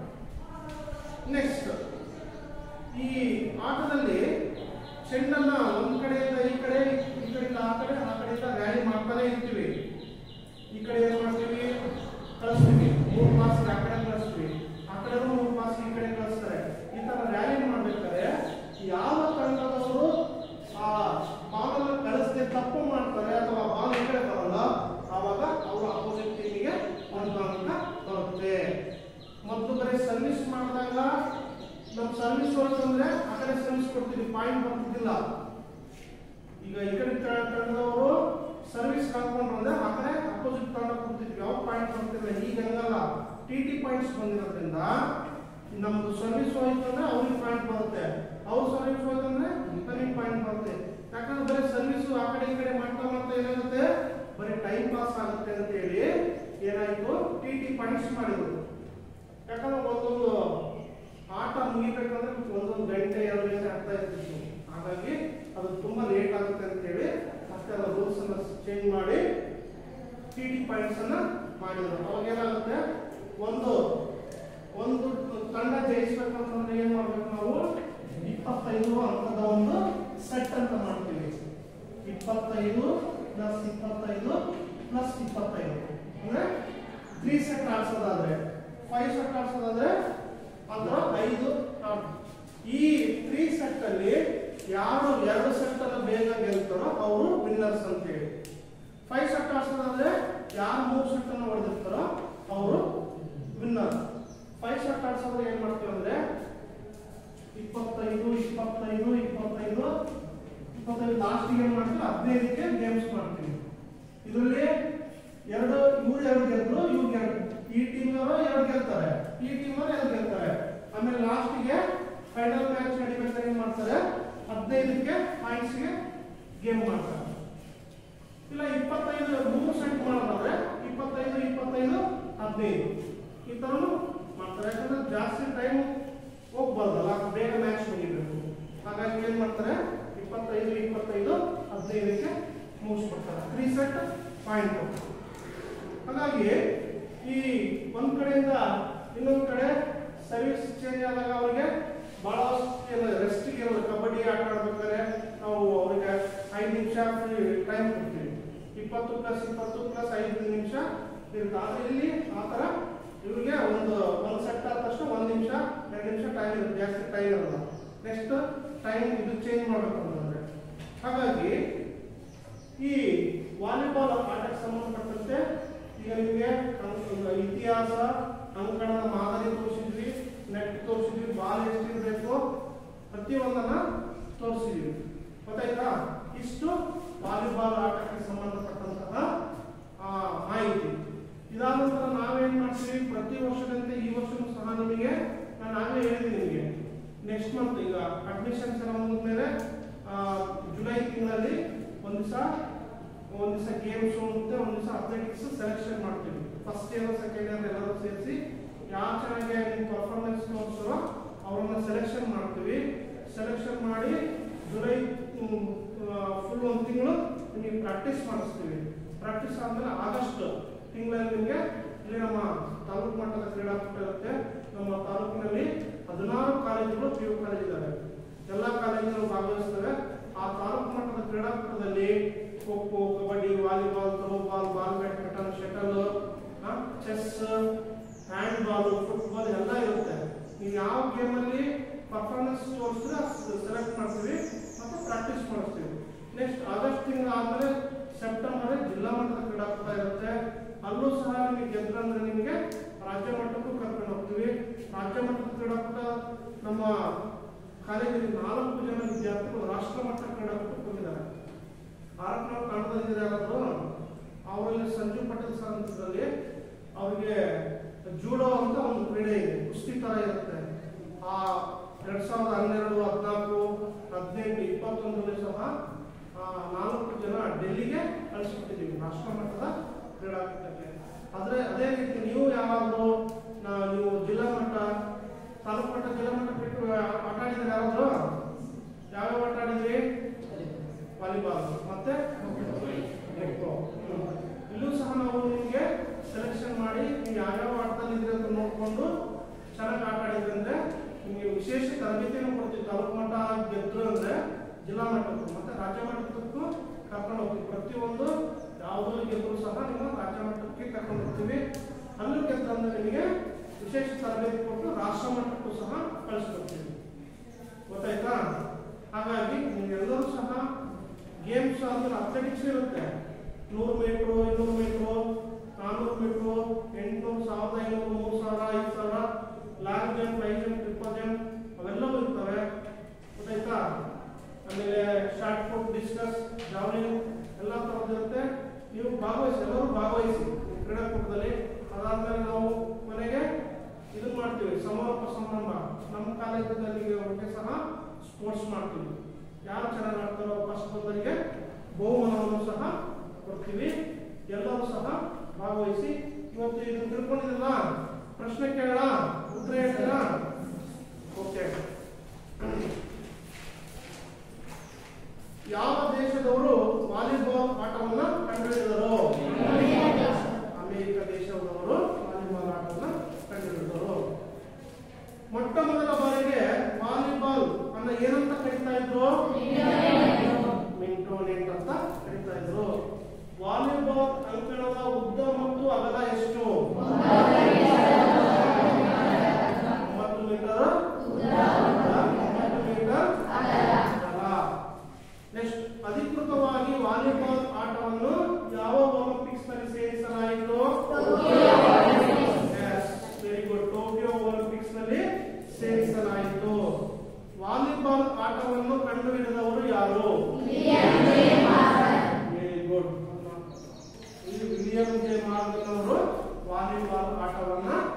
ನೆಕ್ಸ್ಟ್ ಈ ಆಟದಲ್ಲಿ ಚೆಂಡನ್ನ ಒಂದ್ ಕಡೆಯಿಂದ ಈ ಕಡೆ ಈ ಕಡೆಯಿಂದ ಆ ಕಡೆ ಆ ಕಡೆಯಿಂದ ರ್ಯಾಲಿ ಮಾಡ್ತಾನೆ ಇರ್ತೀವಿ ಈ ಕಡೆ ಏನ್ ಮಾಡ್ತೀವಿ ಕಳಿಸ್ತೀವಿ ಮೂರು ಪಾಸ್ ಆ ಕಡೆ ಕಳಿಸ್ತೀವಿ ಆ ಕಡೆ ಮೂರು ಪಾಸ್ ಈ ಕಡೆ ಕಳಿಸ್ತಾರೆ ಈ ತರ ರ್ಯಾಲಿ ಮಾಡ್ಬೇಕಾದ್ರೆ ಯಾವ ತಂಡದವರು ಆ ಬಾಲ್ ಕಳಿಸದೆ ತಪ್ಪು ಮಾಡ್ತಾರೆ ಅಥವಾ ಬಾಲ್ ಈ ಕಡೆ ಬರಲ್ಲ ಆವಾಗ ಅವರು ಅಪೋಸಿಟ್ ಟೀಮಿಗೆ ಒಂದು ಅಂಕ ಬರುತ್ತೆ ಮೊದಲು ಬರೀ ಸರ್ವಿಸ್ ಮಾಡಿದಾಗ ನಮ್ ಸರ್ವಿಸ್ ಹೋಯ್ತಂದ್ರೆ ಆ ಕಡೆ ಸರ್ವಿಸ್ ಕೊಡ್ತೀವಿ ಪಾಯಿಂಟ್ ಬರ್ತಿದ್ದಿಲ್ಲ ಈಗ ಈ ಕಡೆ ತ- ತಂಡದವರು ಸರ್ವಿಸ್ ಕಳ್ಕೊಂಡ್ರು ಅಂದ್ರೆ ಆ ಕಡೆ ಅಪೋಸಿಟ್ ತಂಡ ಕೊಡ್ತಿದ್ವಿ ಯಾವ ಪಾಯಿಂಟ್ ಬರ್ತಿಲ್ಲ ಈಗ ಹಂಗಲ್ಲ ಟಿ ಟಿ ಪಾಯಿಂಟ್ಸ್ ಬಂದಿರೋದ್ರಿಂದ ನಮ್ದು ಸರ್ವಿಸ್ ಹೋಯ್ತು ಅಂದ್ರೆ ಅವ್ರಿಗೆ ಪಾಯಿಂಟ್ ಬರುತ್ತೆ ಅವ್ರ ಸರ್ವಿಸ್ ಹೋಯ್ತು ಅಂದ್ರೆ ನಮಗೆ ಪಾಯಿಂಟ್ ಬರುತ್ತೆ ಯಾಕಂದ್ರೆ ಬರೀ ಸರ್ವಿಸ್ ಆ ಕಡೆ ಈ ಕಡೆ ಮಾಡ್ತಾ ಮಾಡ್ತಾ ಏನಾಗುತ್ತೆ ಬರೀ ಟೈಮ್ ಪಾಸ್ ಆಗುತ್ತೆ ಅಂತ ಹೇಳಿ ಏನಾಯ್ತು ಟಿ ಟಿ ಪಾಯಿಂಟ್ಸ್ ಮಾಡಿದ್ರು ಯಾಕಂದ್ರೆ ಒಂದೊಂದು ಆಟ ಮುಗಿಬೇಕಂದ್ರೆ ಒಂದೊಂದು ಗಂಟೆ ಎರಡು ಗಂಟೆ ಆಗ್ತಾ ಇರ್ತಿತ್ತು ಹಾಗಾಗಿ ಅದು ತುಂಬಾ ಲೇಟ್ ಆಗುತ್ತೆ ಅಂತ ಹೇಳಿ ಮತ್ತೆ ಅದರ ರೂಲ್ಸ್ ಅನ್ನ ಚೇಂಜ್ ಮಾಡಿ ಟಿ ಟಿ ಪಾಯಿಂಟ್ಸ್ ಅನ್ನ ಮಾಡಿದ್ರು ಅವಾಗ ಏನಾಗುತ್ತೆ ಒಂದು ಒಂದು ತಂಡ ಜಯಿಸ್ಬೇಕಂತಂದ್ರೆ ಏನ್ ಮಾಡ್ಬೇಕು ನಾವು ಇಪ್ಪತ್ತೈದು ಅಂಕದ ಒಂದು ಸೆಟ್ ಅಂತ ಮಾಡ್ತೀವಿ ಇಪ್ಪತ್ತೈದು ಪ್ಲಸ್ ಇಪ್ಪತ್ತೈದು ಪ್ಲಸ್ ಇಪ್ಪತ್ತೈದು ಅಂದ್ರೆ ತ್ರೀ ಸೆಟ್ ಆಡ್ಸೋದಾದ್ರೆ ಫೈವ್ ಸೆಟ್ ಆಡ್ಸೋದಾದ್ರೆ ಅದರ ಐದು ಆಡ್- ಈ ತ್ರೀ ಸೆಟ್ ಅಲ್ಲಿ ಯಾರು ಎರಡು ಸೆಟ್ ಅನ್ನ ಬೇಗ ಗೆಲ್ತಾರೋ ಅವರು ವಿನ್ನರ್ಸ್ ಅಂತ ಹೇಳಿ ಫೈವ್ ಸೆಟ್ ಆಡ್ಸೋದಾದ್ರೆ ಯಾರು ಮೂರು ಸೆಟ್ ಅನ್ನು ಹೊಡೆದಿರ್ತಾರೋ ಅವರು ವಿನ್ನರ್ ಫೈವ್ ಸೆಟ್ ಆಡ್ಸೋದ್ರೆ ಏನ್ ಮಾಡ್ತೀವಿ ಅಂದ್ರೆ ಇಪ್ಪತ್ತೈದು ಇಪ್ಪತ್ತೈದು ಇಪ್ಪತ್ತೈದು ಇಪ್ಪತ್ತೈದು ಲಾಸ್ಟಿಗೆ ಏನ್ ಮಾಡ್ತೀವಿ ಹದಿನೈದಕ್ಕೆ ಗೇಮ್ಸ್ ಮಾಡ್ತೀವಿ ಇದರಲ್ಲಿ ಎರಡು ಇವ್ರು ಎರಡು ಗೆದ್ರು ಇವ್ರು ಎರಡು ಈ ಟೀಮ್ ಅವರು ಎರಡು ಗೆಲ್ತಾರೆ ಈ ಟೀಮ್ ಅವರು ಎರಡು ಗೆಲ್ತಾರೆ ಆಮೇಲೆ ಲಾಸ್ಟಿಗೆ ಫೈನಲ್ ಮ್ಯಾಚ್ ನಡಿಬೇಕಾದ್ರೆ ಏನ್ ಮಾಡ್ತಾರೆ ಹದಿನೈದಕ್ಕೆ ಪಾಯಿಂಟ್ಸ್ಗೆ ಗೇಮ್ ಮಾಡ್ತಾರೆ ಇಲ್ಲ ಇಪ್ಪತ್ತೈದು ಮೂರು ಸೆಟ್ ಮಾಡೋದಾದ್ರೆ ಇಪ್ಪತ್ತೈದು ಇಪ್ಪತ್ತೈದು ಹದಿನೈದು ಈ ಥರನು ಮಾಡ್ತಾರೆ ಯಾಕಂದ್ರೆ ಜಾಸ್ತಿ ಟೈಮ್ ಹೋಗ್ಬಾರ್ದಲ್ಲ ಬೇಗ ಮ್ಯಾಚ್ ಮುಗಿಬೇಕು ಹಾಗಾಗಿ ಏನ್ ಮಾಡ್ತಾರೆ ಇಪ್ಪತ್ತೈದು ಇಪ್ಪತ್ತೈದು ಹದಿನೈದಕ್ಕೆ ಮುಗಿಸ್ಬಿಡ್ತಾರೆ ತ್ರೀ ಸೆಟ್ ಪಾಯಿಂಟ್ ಹಾಗಾಗಿ ಈ ಒಂದ್ ಕಡೆಯಿಂದ ಇನ್ನೊಂದ್ ಕಡೆ ಸರ್ವಿಸ್ ಚೇಂಜ್ ಆದಾಗ ಅವರಿಗೆ ಬಹಳ ರೆಸ್ಟ್ ಇರೋದು ಕಬಡ್ಡಿ ಆಟ ಆಡ್ಬೇಕಾದ್ರೆ ನಾವು ಅವರಿಗೆ ಐದು ನಿಮಿಷ ಟೈಮ್ ಕೊಡ್ತೀವಿ ಇಪ್ಪತ್ತು ಪ್ಲಸ್ ಇಪ್ಪತ್ತು ಪ್ಲಸ್ ಐದು ನಿಮಿಷ ಇರುತ್ತೆ ಆದ್ರೆ ಇಲ್ಲಿ ಆ ಥರ ಇವ್ರಿಗೆ ಒಂದು ಒಂದು ಸೆಟ್ ಆದ ತಕ್ಷಣ ಒಂದು ನಿಮಿಷ ಎರಡು ನಿಮಿಷ ಟೈಮ್ ಇರುತ್ತೆ ಜಾಸ್ತಿ ಟೈಮ್ ಇರಲ್ಲ ನೆಕ್ಸ್ಟ್ ಟೈಮ್ ಇದು ಚೇಂಜ್ ಮಾಡಬೇಕು ಅಂತಂದ್ರೆ ಹಾಗಾಗಿ ಈ ವಾಲಿಬಾಲ್ ಆಟಕ್ಕೆ ಸಂಬಂಧಪಟ್ಟಂತೆ ಈಗ ನಿಮಗೆ ಅಂಕ- ಇತಿಹಾಸ ಅಂಕಣದ ಮಾದರಿ ತೋರಿಸಿದ್ವಿ ನೆಟ್ ತೋರಿಸಿದ್ವಿ ಬಾಲ್ ಎಷ್ಟಿರಬೇಕು ಪ್ರತಿಯೊಂದನ್ನ ತೋರಿಸಿದ್ವಿ ಗೊತ್ತಾಯ್ತಾ ಇಷ್ಟು ವಾಲಿಬಾಲ್ ಆಟಕ್ಕೆ ಸಂಬಂಧಪಟ್ಟಂತಹ ಆ, ಮಾಹಿತಿ ಇದಾದ ನಂತರ ನಾವೇನ್ ಮಾಡ್ತೀವಿ ಪ್ರತಿ ವರ್ಷದಂತೆ ಈ ವರ್ಷನೂ ಸಹ ನಿಮಗೆ ನಾನು ಆಗಲೇ ಹೇಳಿದ್ದೀನಿ ನಿಮಗೆ ನೆಕ್ಸ್ಟ್ ಮಂತ್ ಈಗ ಅಡ್ಮಿಷನ್ಸ್ ಎಲ್ಲ ಮುಗಿದ್ಮೇಲೆ ಜುಲೈ ತಿಂಗಳಲ್ಲಿ ಒಂದು ದಿವಸ ಒಂದು ದಿವಸ ಗೇಮ್ಸ್ ಮತ್ತೆ ಒಂದು ದಿವಸ ಅಥ್ಲೆಟಿಕ್ಸ್ ಸೆಲೆಕ್ಷನ್ ಮಾಡ್ತೀವಿ ಫಸ್ಟ್ ಇಯರ್ ಸೆಕೆಂಡ್ ಇಯರ್ ಎಲ್ಲರೂ ಸೇರಿಸಿ ಯಾರು ಚೆನ್ನಾಗಿ ನಿಮ್ಮ ಪರ್ಫಾರ್ಮೆನ್ಸ್ ತೋರಿಸ್ತಾರೋ ಅವ್ರನ್ನ ಸೆಲೆಕ್ಷನ್ ಮಾಡ್ತೀವಿ ಸೆಲೆಕ್ಷನ್ ಮಾಡಿ ಜುಲೈ ಫುಲ್ ಒಂದು ತಿಂಗಳು ನಿಮಗೆ ಪ್ರಾಕ್ಟೀಸ್ ಮಾಡಿಸ್ತೀವಿ ಪ್ರಾಕ್ಟೀಸ್ ಆದ್ಮೇಲೆ ಆಗಸ್ಟ್ ತಿಂಗಳಲ್ಲಿ ನಿಮಗೆ ಇಲ್ಲಿ ನಮ್ಮ ತಾಲೂಕು ಮಟ್ಟದ ಕ್ರೀಡಾಕೂಟ ಇರುತ್ತೆ ನಮ್ಮ ತಾಲೂಕಿನಲ್ಲಿ ಹದಿನಾರು ಕಾಲೇಜುಗಳು ಪಿ ಯು ಕಾಲೇಜ್ ಇದ್ದಾವೆ ಎಲ್ಲ ಕಾಲೇಜುಗಳು ಭಾಗವಹಿಸ್ತವೆ ಆ ತಾಲೂಕು ಮಟ್ಟದ ಕ್ರೀಡಾಕೂಟದಲ್ಲಿ kho kho kabaddi volleyball throwball ball badminton shuttle chess hand ball football ಎಲ್ಲ ಇರುತ್ತೆ ನೀವು ಯಾವ ಗೇಮಲ್ಲಿ ಪರ್ಫಾರ್ಮೆನ್ಸ್ ತೋರಿಸಿದ್ರೆ ಸೆಲೆಕ್ಟ್ ಮಾಡ್ತೀವಿ ಮತ್ತೆ ಪ್ರಾಕ್ಟೀಸ್ ಮಾಡಿಸ್ತೀವಿ ನೆಕ್ಸ್ಟ್ ಆಗಸ್ಟ್ ತಿಂಗಳು ಆದ್ಮೇಲೆ ಸೆಪ್ಟೆಂಬರ್ ಜಿಲ್ಲಾ ಮಟ್ಟದ ಕ್ರೀಡಾಕೂಟ ಇರುತ್ತೆ ಅಲ್ಲೂ ಸಹ ನಿಮಗೆ ಗೆದ್ರಂದ್ರೆ ನಿಮಗೆ ರಾಜ್ಯ ಮಟ್ಟಕ್ಕೂ ಕರ್ಕೊಂಡು ಹೋಗ್ತೀವಿ ರಾಜ್ಯ ಮಟ್ಟದ ಕ್ರೀಡಾಕೂಟ ನಮ್ಮ ಕಾಲೇಜಲ್ಲಿ ನಾಲ್ಕು ಜನ ವಿದ್ಯಾರ್ಥಿಗಳು ರಾಷ್ಟ್ರ ಮಟ್ಟ ಕ್ರೀಡಾಕೂಟಕ್ಕೆ ಹೋಗಿದ್ದಾರೆ ಆರಕ್ಕನ ಕಾಣದಲ್ಲಿ ಯಾರಾದ್ರು ಅವರಲ್ಲಿ ಸಂಜು ಪಟೇಲ್ ಸರ್ ಅಂತದ್ರಲ್ಲಿ ಅವರಿಗೆ ಜೂಡೋ ಅಂತ ಒಂದು ಕ್ರೀಡೆ ಇದೆ ಕುಸ್ತಿ ತರ ಇರುತ್ತೆ ಆ ಎರಡ್ ಸಾವಿರದ ಹನ್ನೆರಡು ಹದಿನಾಲ್ಕು ಹದಿನೆಂಟು ಇಪ್ಪತ್ತೊಂದರಲ್ಲಿ ಸಹ ಆ, ನಾಲ್ಕು ಜನ ಡೆಲ್ಲಿಗೆ ಕಳಿಸ್ಬಿಟ್ಟಿದ್ದೀವಿ ರಾಷ್ಟ್ರ ಮಟ್ಟದ ಕ್ರೀಡಾಕೂಟಕ್ಕೆ ಆದ್ರೆ ಅದೇ ರೀತಿ ನೀವು ಯಾವಾಗಲೂ ನೀವು ಜಿಲ್ಲಾ ಮಟ್ಟ ತಾಲೂಕು ಮಟ್ಟ ಜಿಲ್ಲಾ ಮಟ್ಟ ಬಿಟ್ಟು ಆಟ ಆಡಿದ್ರೆ ಯಾರಾದ್ರು ಯಾವ್ಯಾವ ಆಟ ಆಡಿದ್ರಿ ವಾಲಿಬಾಲ್ ಮತ್ತೆ ಖೋ. ಹ್ಮ್. ಇಲ್ಲೂ ಸಹ ನಾವು ನಿಮಗೆ ಸೆಲೆಕ್ಷನ್ ಮಾಡಿ ನೀವು ಯಾವ್ಯಾವ ಆಟದಲ್ಲಿ ಇದ್ರೆ ಅಂತ ನೋಡ್ಕೊಂಡು ಚೆನ್ನಾಗಿ ಆಟ ಆಡಿದ್ರೆ ಅಂದ್ರೆ ನಿಮಗೆ ವಿಶೇಷ ತರಬೇತಿಯನ್ನು ಕೊಡ್ತೀವಿ ತಾಲೂಕು ಮಟ್ಟ ಗೆದ್ರು ಅಂದ್ರೆ ಜಿಲ್ಲಾ ಮಟ್ಟಕ್ಕೂ ಮತ್ತೆ ರಾಜ್ಯ ಮಟ್ಟಕ್ಕೂ ಕರ್ಕೊಂಡು ಹೋಗ್ತೀವಿ ಪ್ರತಿಯೊಂದು ಯಾವುದೋ ಗೆದ್ರು ಸಹ ನಿಮ್ಮ ರಾಜ್ಯ ಮಟ್ಟಕ್ಕೆ ಕರ್ಕೊಂಡು ಹೋಗ್ತೀವಿ ಅಲ್ಲೂ ಗೆದ್ದು ಅಂದ್ರೆ ನಿಮಗೆ ವಿಶೇಷ ತರಬೇತಿ ಕೊಟ್ಟು ರಾಷ್ಟ್ರ ಮಟ್ಟಕ್ಕೂ ಸಹ ಕಳಿಸ್ಕೊಡ್ತೀವಿ ಗೊತ್ತಾಯ್ತಾ ಹಾಗಾಗಿ ನೀವೆಲ್ಲರೂ ಸಹ ಗೇಮ್ಸ್ ಅಂದ್ರೆ ಅಥ್ಲೆಟಿಕ್ಸ್ ಇರುತ್ತೆ ನೂರು ಮೀಟ್ರು ಇನ್ನೂರು ಮೀಟ್ರು ನಾನ್ನೂರು ಮೀಟ್ರು ಎಂಟುನೂರು ಸಾವಿರದ ಐನೂರು ಮೂರು ಸಾವಿರ ಐದು ಸಾವಿರ long jump high jump triple jump ಅವೆಲ್ಲವೂ ಇರ್ತವೆ ಗೊತ್ತಾಯ್ತಾ ಆಮೇಲೆ ಶಾರ್ಟ್ ಪುಟ್ ಡಿಸ್ಕಸ್ ಜಾವ್ಲಿನ್ ಎಲ್ಲ ಥರದ್ದು ಇರುತ್ತೆ ನೀವು ಭಾಗವಹಿಸಿ ಎಲ್ಲರೂ ಭಾಗವಹಿಸಿ ಈ ಕ್ರೀಡಾಕೂಟದಲ್ಲಿ ಅದಾದ್ಮೇಲೆ ನಾವು ಕೊನೆಗೆ ಇದು ಮಾಡ್ತೀವಿ ಸಮಾರೋಪ ಸಮಾರಂಭ ನಮ್ಮ ಕಾಲೇಜಿನಲ್ಲಿ ಒಟ್ಟಿಗೆ ಸಹ ಸ್ಪೋರ್ಟ್ಸ್ ಮಾಡ್ತೀವಿ ಯಾರು ಚೆನ್ನಾಗಿ ಆಡ್ತಾರೋ ಫಸ್ಟ್ ಬಂದವರಿಗೆ ಬಹುಮಾನವನ್ನು ಸಹ ಕೊಡ್ತೀವಿ ಎಲ್ಲರೂ ಸಹ ಭಾಗವಹಿಸಿ ಇವತ್ತು ಇದು ತಿಳ್ಕೊಂಡಿರಲ್ಲ ಪ್ರಶ್ನೆ ಕೇಳೋಣ ಉತ್ತರ ಹೇಳ್ತೀರಾ ಓಕೆ ಯಾವ ದೇಶದವರು ವಾಲಿಬಾಲ್ ಆಟವನ್ನ ಕಂಡುಹಿಡಿದರು ಅಮೆರಿಕ ದೇಶದವರು ವಾಲಿಬಾಲ್ ಆಟವನ್ನ ಕಂಡುಹಿಡಿದರು ಮೊಟ್ಟ ಮೊದಲ ಬಾರಿಗೆ ವಾಲಿಬಾಲ್ ಅನ್ನ ಏನಂತ ಕರೀತಾ ಇದ್ರು ಮಿಂಟೋ ನೆಟ್ ಅಂತ ಸೇರಿಸಲಾಯಿತು ವಾಲಿಬಾಲ್ ಆಟವನ್ನು ಕಂಡುಹಿಡಿದವರು ಯಾರು ವೆರಿ ಗುಡ್ ಇಲ್ಲಿ ವಿಲಿಯಂ ಜೆ ಮಾರ್ಗನ್ ಅವರು ವಾಲಿಬಾಲ್ ಆಟವನ್ನ